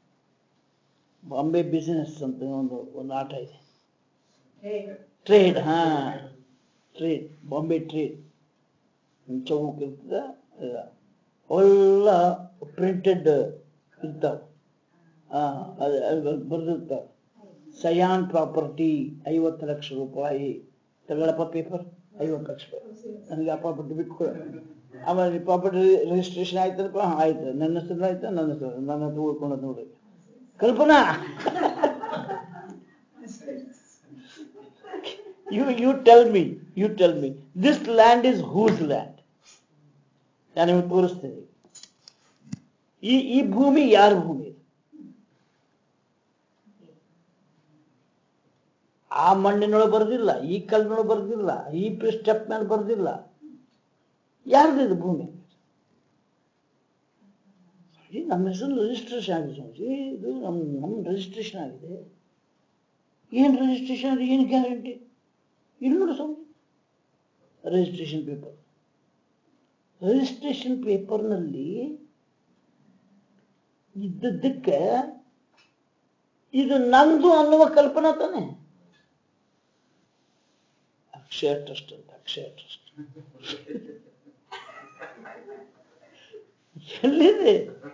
ಬಾಂಬೆ ಬಿಸಿನೆಸ್ ಅಂತ ಒಂದು ಒಂದು ಆಟ ಇದೆ ಟ್ರೇಡ್ ಹಾ ಟ್ರೇಡ್ ಬಾಂಬೆ ಟ್ರೇಡ್ ಚೌಕ್ ಇರ್ತದ ಇಲ್ಲ. ಎಲ್ಲ ಪ್ರಿಂಟೆಡ್ ಇರ್ತಾವ ಹಾ ಅದು ಬರ್ದಿರ್ತಾವ ಸಯಾನ್ ಪ್ರಾಪರ್ಟಿ ಐವತ್ತು ಲಕ್ಷ ರೂಪಾಯಿ ತಗೊಳಪ್ಪ ಪೇಪರ್ ಐವತ್ತು ಲಕ್ಷ ರೂಪಾಯಿ ನನಗೆ ಆ ಪ್ರಾಪರ್ಟಿ ಬಿಟ್ಟು ಆಮೇಲೆ ಪ್ರಾಪರ್ಟಿ ರಿಜಿಸ್ಟ್ರೇಷನ್ ಆಯ್ತಪ್ಪ ಹಾ, ಆಯ್ತು ನನ್ನ ಹೆಸರು ಆಯ್ತಾ ನನ್ನ ಹೆಸರು ನನ್ನ ಹತ್ರ ಉಳ್ಕೊಂಡದ್ ನೋಡಿ ಕಲ್ಪನಾ you you tell me you tell me this land is whose land ನಾನು ನಿಮಗೆ ತೋರಿಸ್ತೇನೆ ಈ ಈ ಭೂಮಿ ಯಾರ ಭೂಮಿ ಆ ಮಣ್ಣಿನೊಳಗೆ ಬರ್ದಿಲ್ಲ ಈ ಕಲ್ಲಿನೊಳಗೆ ಬರ್ದಿಲ್ಲ ಈ ಸ್ಟೆಪ್ ಮೇಲೆ ಬರ್ದಿಲ್ಲ ಯಾರ್ದು ಇದು ಭೂಮಿ ಈ ನಮ್ಮ ಹೆಸರು ರಿಜಿಸ್ಟ್ರೇಷನ್ ಆಗಿದೆ ಸ್ವಾಮೀಜಿ ಇದು ನಮ್ಮ ನಮ್ಮ ರಿಜಿಸ್ಟ್ರೇಷನ್ ಆಗಿದೆ ಏನ್ ರಿಜಿಸ್ಟ್ರೇಷನ್ ಏನು ಗ್ಯಾರಂಟಿ ಇಲ್ಲಿ ನೋಡು ಸ್ವಾಮಿ ರಿಜಿಸ್ಟ್ರೇಷನ್ ಪೇಪರ್ ರಿಜಿಸ್ಟ್ರೇಷನ್ ಪೇಪರ್ನಲ್ಲಿ ಇದ್ದದ್ದಕ್ಕೆ ಇದು ನಂದು ಅನ್ನುವ ಕಲ್ಪನಾ ತಾನೆ ಅಕ್ಷಯ ಟ್ರಸ್ಟ್ ಅಂತ ಅಕ್ಷಯ ಟ್ರಸ್ಟ್ ಎಲ್ಲಿದೆ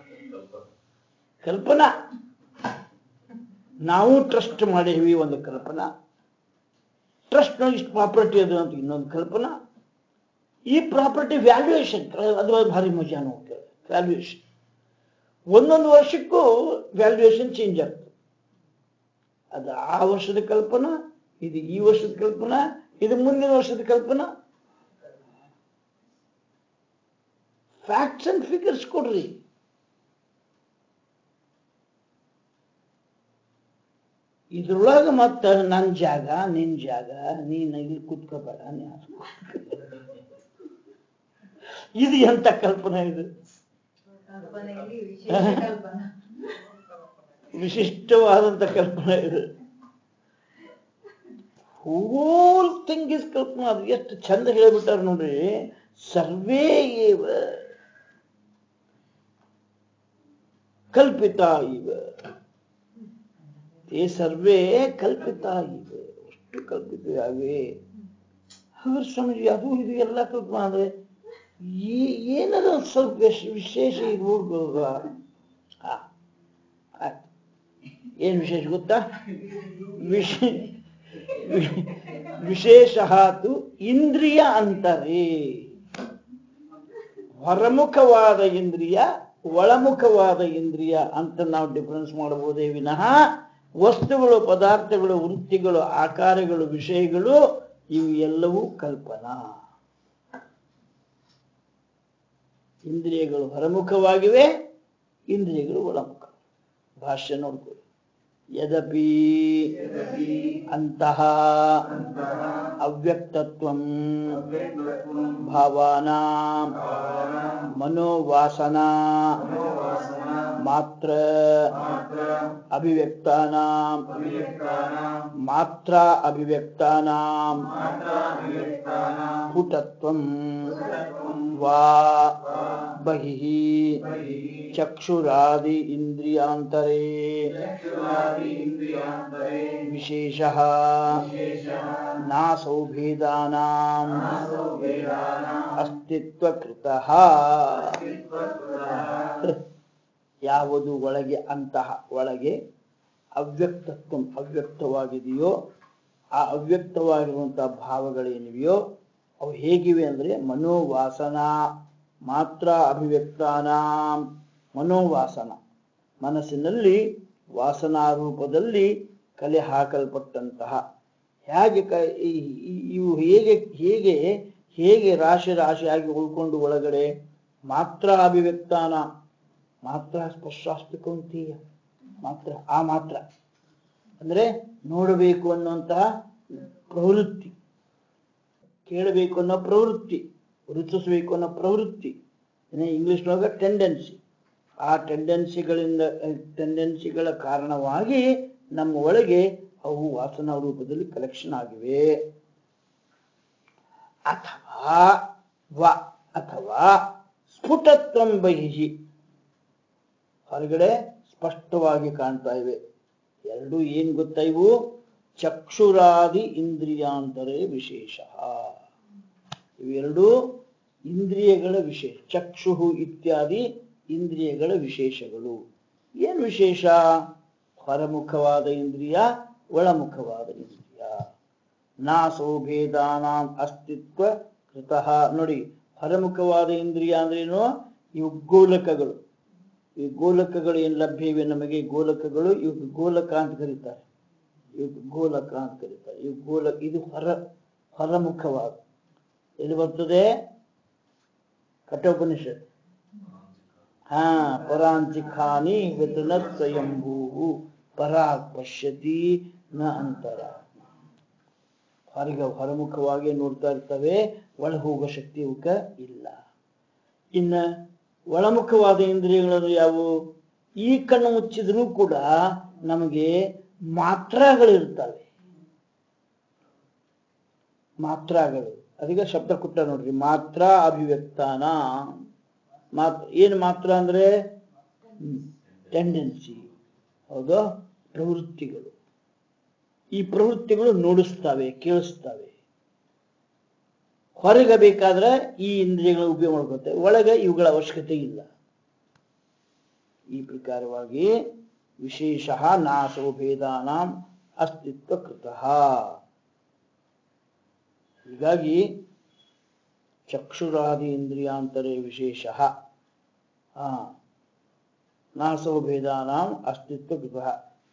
ಕಲ್ಪನಾ ನಾವು ಟ್ರಸ್ಟ್ ಮಾಡೀವಿ ಒಂದು ಕಲ್ಪನಾ ಟ್ರಸ್ಟ್ ಇಷ್ಟು ಪ್ರಾಪರ್ಟಿ ಅದು ಅಂತ ಇನ್ನೊಂದು ಕಲ್ಪನಾ ಈ ಪ್ರಾಪರ್ಟಿ ವ್ಯಾಲ್ಯೂಯೇಷನ್ ಅದು ಭಾರಿ ಮಜಾ ನೋಡ್ತೇವೆ ವ್ಯಾಲ್ಯೂಯೇಷನ್ ಒಂದೊಂದು ವರ್ಷಕ್ಕೂ ವ್ಯಾಲ್ಯೂಯೇಷನ್ ಚೇಂಜ್ ಆಗ್ತದೆ ಅದು ಆ ವರ್ಷದ ಕಲ್ಪನಾ ಇದು ಈ ವರ್ಷದ ಕಲ್ಪನಾ ಇದು ಮುಂದಿನ ವರ್ಷದ ಕಲ್ಪನಾ ಫ್ಯಾಕ್ಟ್ಸ್ ಅಂಡ್ ಫಿಗರ್ಸ್ ಕೊಡ್ರಿ ಇದ್ರೊಳಗ ಮತ್ತ ನನ್ ಜಾಗ ನಿನ್ ಜಾಗ ನೀನ್ ಇಲ್ಲಿ ಕುತ್ಕೋಬೇಡ ನೀ ಅಲ್ಲಿ ಕೂತ್ಕೋ. ಇದು ಎಂತ ಕಲ್ಪನಾ ಇದು ಕಲ್ಪನೆಯಲ್ಲಿ ವಿಶೇಷ ಕಲ್ಪನಾ ವಿಶಿಷ್ಟವಾದಂತ ಕಲ್ಪನಾ ಇದು ಹೋಲ್ ಥಿಂಗ್ ಇಸ್ ಕಲ್ಪನಾ ಅದು ಎಷ್ಟು ಚಂದ ಹೇಳ್ಬಿಟ್ಟಾರ ನೋಡ್ರಿ ಸರ್ವೇ ಏವ ಕಲ್ಪಿತ ಇವ ते ಸರ್ವೇ ಕಲ್ಪಿತ ಇವೆ ಅಷ್ಟು ಕಲ್ಪಿತವಾಗಿವೆ ಹಾಗಾದ್ರೆ ಸ್ವಾಮೀಜಿ ಅದು ಇದು ಎಲ್ಲ ಕಲ್ಪನಾ ಅಂದ್ರೆ ಈ- ಏನಾರ ಒಂದ್ ಸ್ವಲ್ಪ ವಿಶ್- ವಿಶೇಷ ಇರ್ಬೋದಲ್ವಾ ಹಾ ಆಯ್ತು. ಏನ್ ವಿಶೇಷ ಗೊತ್ತಾ ವಿಶ್ ವಿಶೇಷ ತು ಇಂದ್ರಿಯ ಅಂತರೇ ಹೊರಮುಖವಾದ ಇಂದ್ರಿಯ ಒಳಮುಖವಾದ ಇಂದ್ರಿಯ ಅಂತ ನಾವು ಡಿಫರೆನ್ಸ್ ಮಾಡಬಹುದೇ ವಿನಃ ವಸ್ತುಗಳು ಪದಾರ್ಥಗಳು ವೃತ್ತಿಗಳು ಆಕಾರಗಳು ವಿಷಯಗಳು ಇವು ಎಲ್ಲವೂ ಕಲ್ಪನಾ ಇಂದ್ರಿಯಗಳು ಹೊರಮುಖವಾಗಿವೆ ಇಂದ್ರಿಯಗಳು ಒಳಮುಖ ಭಾಷ್ಯ ನೋಡ್ಕೊಳ್ಳಿ ಯದಪಿ ಯದಪಿ ಅಂತಹ ಅಂತಃ ಅವ್ಯಕ್ತತ್ವಂ ಅವ್ಯಕ್ತತ್ವಂ ಭಾವಾನಾಂ ಭಾವನಾಂ ಮನೋವಾಸನಾ ಮನೋವಾಸನಾ ಮಾತ್ರ ಮಾತ್ರ ಅಭಿವ್ಯಕ್ತಾನಾಂ ಅಭಿವ್ಯಕ್ತಾನಾಂ ಮಾತ್ರ ಅಭಿವ್ಯಕ್ತಾನಾಂ ಮಾತ್ರ ಅಭಿವ್ಯಕ್ತಾನಾಂ ಪುಟತ್ವಂ ಪುಟತ್ವಂ ವಾ ವಾ ಬಹಿಃ ಬಹಿಃ ಚಕ್ಷುರಾದಿ ಇಂದ್ರಿಯಾಂತರೇ ಚಕ್ಷುರಾದಿ ಇಂದ್ರಿಯಾಂತರೇ ವಿಶೇಷಃ ವಿಶೇಷಃ ನಾಸೌ ಭೇದಾನಾಂ ನಾಸೋ ವೇದಾನಾಂ ಅಸ್ತಿತ್ವಕೃತಃ ಅಸ್ತಿತ್ವಕೃತಃ ಯಾವುದು ಒಳಗೆ ಅಂತಹ ಒಳಗೆ ಅವ್ಯಕ್ತತ್ವ ಅವ್ಯಕ್ತವಾಗಿದೆಯೋ ಆ ಅವ್ಯಕ್ತವಾಗಿರುವಂತಹ ಭಾವಗಳೇನಿವೆಯೋ ಅವು ಹೇಗಿವೆ ಅಂದ್ರೆ ಮನೋವಾಸನಾ ಮಾತ್ರ ಅಭಿವ್ಯಕ್ತಾನಾಂ ಮನೋವಾಸನ ಮನಸ್ಸಿನಲ್ಲಿ ವಾಸನಾ ರೂಪದಲ್ಲಿ ಕಲೆ ಹಾಕಲ್ಪಟ್ಟಂತಹ ಹೇಗೆ ಕ ಈ- ಈ- ಇವು ಹೇಗೆ ಹೇಗೆ ಹೇಗೆ ರಾಶಿ ರಾಶಿಯಾಗಿ ಉಳ್ಕೊಂಡು ಒಳಗಡೆ ಮಾತ್ರ ಅಭಿವ್ಯಕ್ತಾನ ಮಾತ್ರ ಸ್ಪರ್ಶಾಸ್ತಿಕಂತೀಯ ಮಾತ್ರ ಆ ಮಾತ್ರ ಅಂದ್ರೆ ನೋಡಬೇಕು ಅನ್ನುವಂತಹ ಪ್ರವೃತ್ತಿ ಕೇಳಬೇಕು ಅನ್ನೋ ಪ್ರವೃತ್ತಿ ರುಚಿಸಬೇಕು ಅನ್ನೋ ಪ್ರವೃತ್ತಿ ಇಂಗ್ಲಿಷ್ನೊಳಗ ಟೆಂಡೆನ್ಸಿ ಆ ಟೆಂಡೆನ್ಸಿಗಳಿಂದ ಟೆಂಡೆನ್ಸಿಗಳ ಕಾರಣವಾಗಿ ನಮ್ಮ ಒಳಗೆ ಅವು ವಾಸನಾ ರೂಪದಲ್ಲಿ ಕಲೆಕ್ಷನ್ ಆಗಿವೆ ಅಥವಾ ವ ಅಥವಾ ಸ್ಫುಟತ್ವಂ ಬಹಿಹಿ ಹೊರಗಡೆ ಸ್ಪಷ್ಟವಾಗಿ ಕಾಣ್ತಾ ಇವೆ ಎರಡು ಏನ್ ಗೊತ್ತಾ ಇವು ಚಕ್ಷುರಾದಿ ಇಂದ್ರಿಯಾಂತರೇ ವಿಶೇಷ ಇವೆರಡು ಇಂದ್ರಿಯಗಳ ವಿಶೇಷ ಚಕ್ಷು ಇತ್ಯಾದಿ ಇಂದ್ರಿಯಗಳ ವಿಶೇಷಗಳು ಏನ್ ವಿಶೇಷ ಹೊರಮುಖವಾದ ಇಂದ್ರಿಯ ಒಳಮುಖವಾದ ಇಂದ್ರಿಯ ನಾಸೋ ಭೇದಾನಾಂ ಅಸ್ತಿತ್ವ ಕೃತಃ ನೋಡಿ ಹೊರಮುಖವಾದ ಇಂದ್ರಿಯ ಅಂದ್ರೇನು ಇವು ಗೋಲಕಗಳು ಈ ಗೋಲಕಗಳು ಏನ್ ಲಭ್ಯ ಇವೆ ನಮಗೆ ಗೋಲಕಗಳು ಇವು ಗೋಲಕ ಅಂತ ಕರೀತಾರೆ ಇವು ಗೋಲಕ ಅಂತ ಕರೀತಾರೆ ಇವು ಗೋಲ ಇದು ಹೊರ ಹೊರಮುಖವಾದ ಎಲ್ಲಿ ಬರ್ತದೆ ಕಠೋಪನಿಷತ್ ಹಾ ಪರಾಂಚಿಖಾನಿ ವಿತನ ಸ್ವಯಂಭೂ ಪರಾಗ್ ಪಶ್ಯತಿ ನ ಅಂತರ ಹೊರಗೆ ಹೊರಮುಖವಾಗಿ ನೋಡ್ತಾ ಇರ್ತವೆ ಒಳ ಹೋಗೋ ಶಕ್ತಿ ಇವಕ್ಕ ಇಲ್ಲ ಇನ್ನ ಒಳಮುಖವಾದ ಇಂದ್ರಿಯಗಳು ಯಾವುವು ಈ ಕಣ್ಣು ಮುಚ್ಚಿದ್ರೂ ಕೂಡ ನಮಗೆ ಮಾತ್ರಗಳಿರ್ತವೆ ಮಾತ್ರಗಳು ಅದಕ್ಕೆ ಶಬ್ದ ಕೊಟ್ಟ ನೋಡ್ರಿ ಮಾತ್ರ ಅಭಿವ್ಯಕ್ತಾನ ಮಾತ್ರ ಏನು ಮಾತ್ರ ಅಂದ್ರೆ ಟೆಂಡೆನ್ಸಿ ಹೌದು ಪ್ರವೃತ್ತಿಗಳು ಈ ಪ್ರವೃತ್ತಿಗಳು ನುಡಿಸ್ತವೆ ಕೇಳಿಸ್ತವೆ ಹೊರಗೆ ಬೇಕಾದ್ರೆ ಈ ಇಂದ್ರಿಯಗಳ ಉಪಯೋಗ ಮಾಡ್ಕೊತೇವೆ ಒಳಗೆ ಇವುಗಳ ಅವಶ್ಯಕತೆ ಇಲ್ಲ ಈ ಪ್ರಕಾರವಾಗಿ ವಿಶೇಷ ನಾಶೋ ಭೇದಾನಾಂ ಅಸ್ತಿತ್ವ ಕೃತಃ ಹೀಗಾಗಿ ಚಕ್ಷುರಾದಿ ಇಂದ್ರಿಯಾಂತರೇ ವಿಶೇಷ ಹಾ ನಾಸೋ ಭೇದಾನಾಂ ಅಸ್ತಿತ್ವ ಕೃತಃ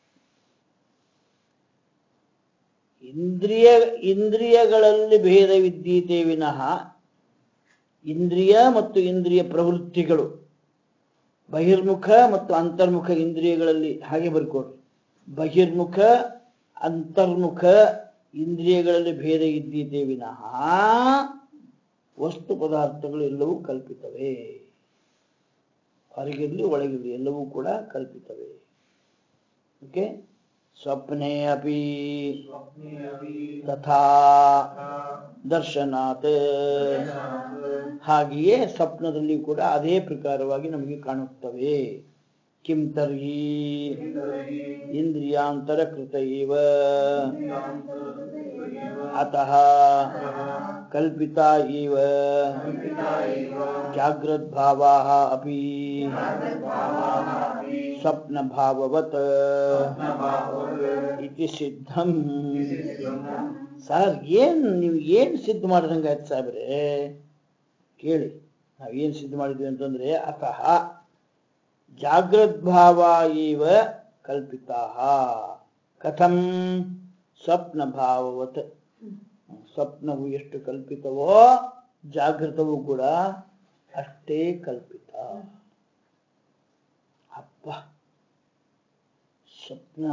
ಇಂದ್ರಿಯ ಇಂದ್ರಿಯಗಳಲ್ಲಿ ಭೇದವಿದ್ದೀತೆ ವಿನಃ ಇಂದ್ರಿಯ ಮತ್ತು ಇಂದ್ರಿಯ ಪ್ರವೃತ್ತಿಗಳು ಬಹಿರ್ಮುಖ ಮತ್ತು ಅಂತರ್ಮುಖ ಇಂದ್ರಿಯಗಳಲ್ಲಿ ಹಾಗೆ ಬರ್ಕೊಡ್ರಿ ಬಹಿರ್ಮುಖ ಅಂತರ್ಮುಖ ಇಂದ್ರಿಯಗಳಲ್ಲಿ ಭೇದ ಇದ್ದೀತೆ ವಿನಃ ವಸ್ತು ಪದಾರ್ಥಗಳು ಎಲ್ಲವೂ ಕಲ್ಪಿತವೇ ಹೊರಗಿರಲಿ ಒಳಗಿರಲಿ ಎಲ್ಲವೂ ಕೂಡ ಕಲ್ಪಿತವೇ ಓಕೆ ಸ್ವಪ್ನೆ ಅಪಿ ಸ್ವಪ್ನೆ ಅಪಿ ತಥಾ ದರ್ಶನಾತ್ ಹಾಗೆಯೇ ಸ್ವಪ್ನದಲ್ಲಿ ಕೂಡ ಅದೇ ಪ್ರಕಾರವಾಗಿ ನಮಗೆ ಕಾಣುತ್ತವೆ ಕಿಂ ತರ್ಹಿ ಇಂದ್ರಿಯಾಂತರ ಕೃತ ಇವ ಅತಃ ಕಲ್ಪಿತ ಇವ ಜಾಗ್ರದ್ಭಾವಾ ಅಪಿ ಸ್ವಪ್ನಭಾವವತ್ ಇತಿ ಸಿದ್ಧಂ ಸರ್ ಏನ್ ನೀವು ಏನ್ ಸಿದ್ಧ ಮಾಡ್ದಂಗಾಯ್ತು ಸಾಹೇಬ್ರೆ ಕೇಳಿ ನಾವ್ ಏನ್ ಸಿದ್ಧ ಮಾಡಿದ್ವಿ ಅಂತಂದ್ರೆ ಅತಃ ಜಾಗ್ರದ್ಭಾವ ಇವ ಕಲ್ಪಿತಾ ಕಥಂ ಸ್ವಪ್ನ ಭಾವವತ್ ಸ್ವಪ್ನವು ಎಷ್ಟು ಕಲ್ಪಿತವೋ ಜಾಗೃತವೂ ಕೂಡ ಅಷ್ಟೇ ಕಲ್ಪಿತ ಅಪ್ಪ ಸ್ವಪ್ನ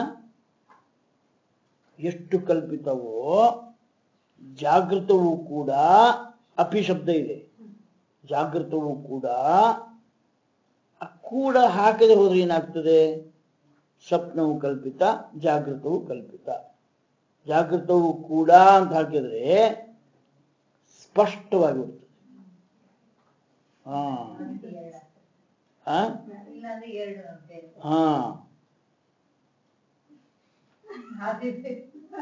ಎಷ್ಟು ಕಲ್ಪಿತವೋ ಜಾಗೃತವೂ ಕೂಡ ಅಪಿ ಶಬ್ದ ಇದೆ ಜಾಗೃತವೂ ಕೂಡ ಆ ಕೂಡ ಹಾಕದೆ ಹೋದ್ರೆ ಏನಾಗ್ತದೆ ಸ್ವಪ್ನವು ಕಲ್ಪಿತ ಜಾಗೃತವು ಕಲ್ಪಿತ ಜಾಗೃತವು ಕೂಡ ಅಂತ ಹಾಕಿದ್ರೆ ಸ್ಪಷ್ಟವಾಗಿ ಬಿಡ್ತದೆ ಹಾ ಆ? ಇಲ್ಲಾಂದ್ರೆ ಎರಡು ಅಂತೆ ಹಾ ಆದಿತ್ಯ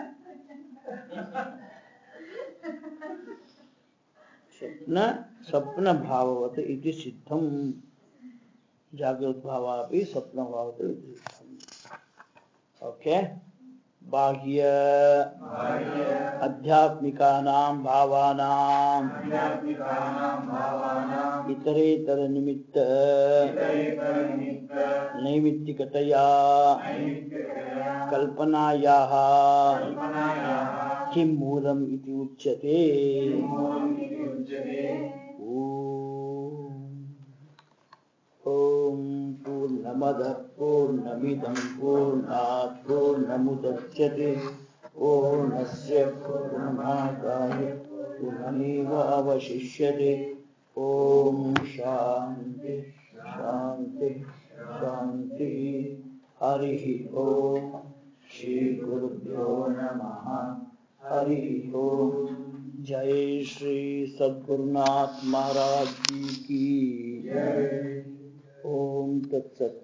ಸ್ವಪ್ನ ಸ್ವಪ್ನ ಭಾವವತ್ ಇತಿ ಸಿದ್ಧಂ ಜಾಗೃತ್ ಭಾವ ಅಪಿ ಸ್ವಪ್ನ ಭಾವತ್ ಇತಿ ಸಿದ್ಧಂ ಓಕೆ ಬಾಹ್ಯ ಅಧ್ಯಾತ್ಮಿಕಾನಾಂ ಭಾವಾನಾಂ ಇತರೇತರ ನಿಮಿತ್ತ ನೈಮಿತ್ತಿಕತೆಯ ಕಲ್ಪನಾಯಾः किं मूलम् इति उच्यते ॐ पूर्णमदः पूर्णमिदं पूर्णात् पूर्णमुदच्यते पूर्णस्य पूर्णमादाय पूर्णमेवावशिष्यते ॐ शान्ति शान्ति शान्तिः हरिः ॐ श्रीगुरुभ्यो नमः हरिः ॐ जय श्री सद्गुरुनाथ महाराज जी की ओम तत्सत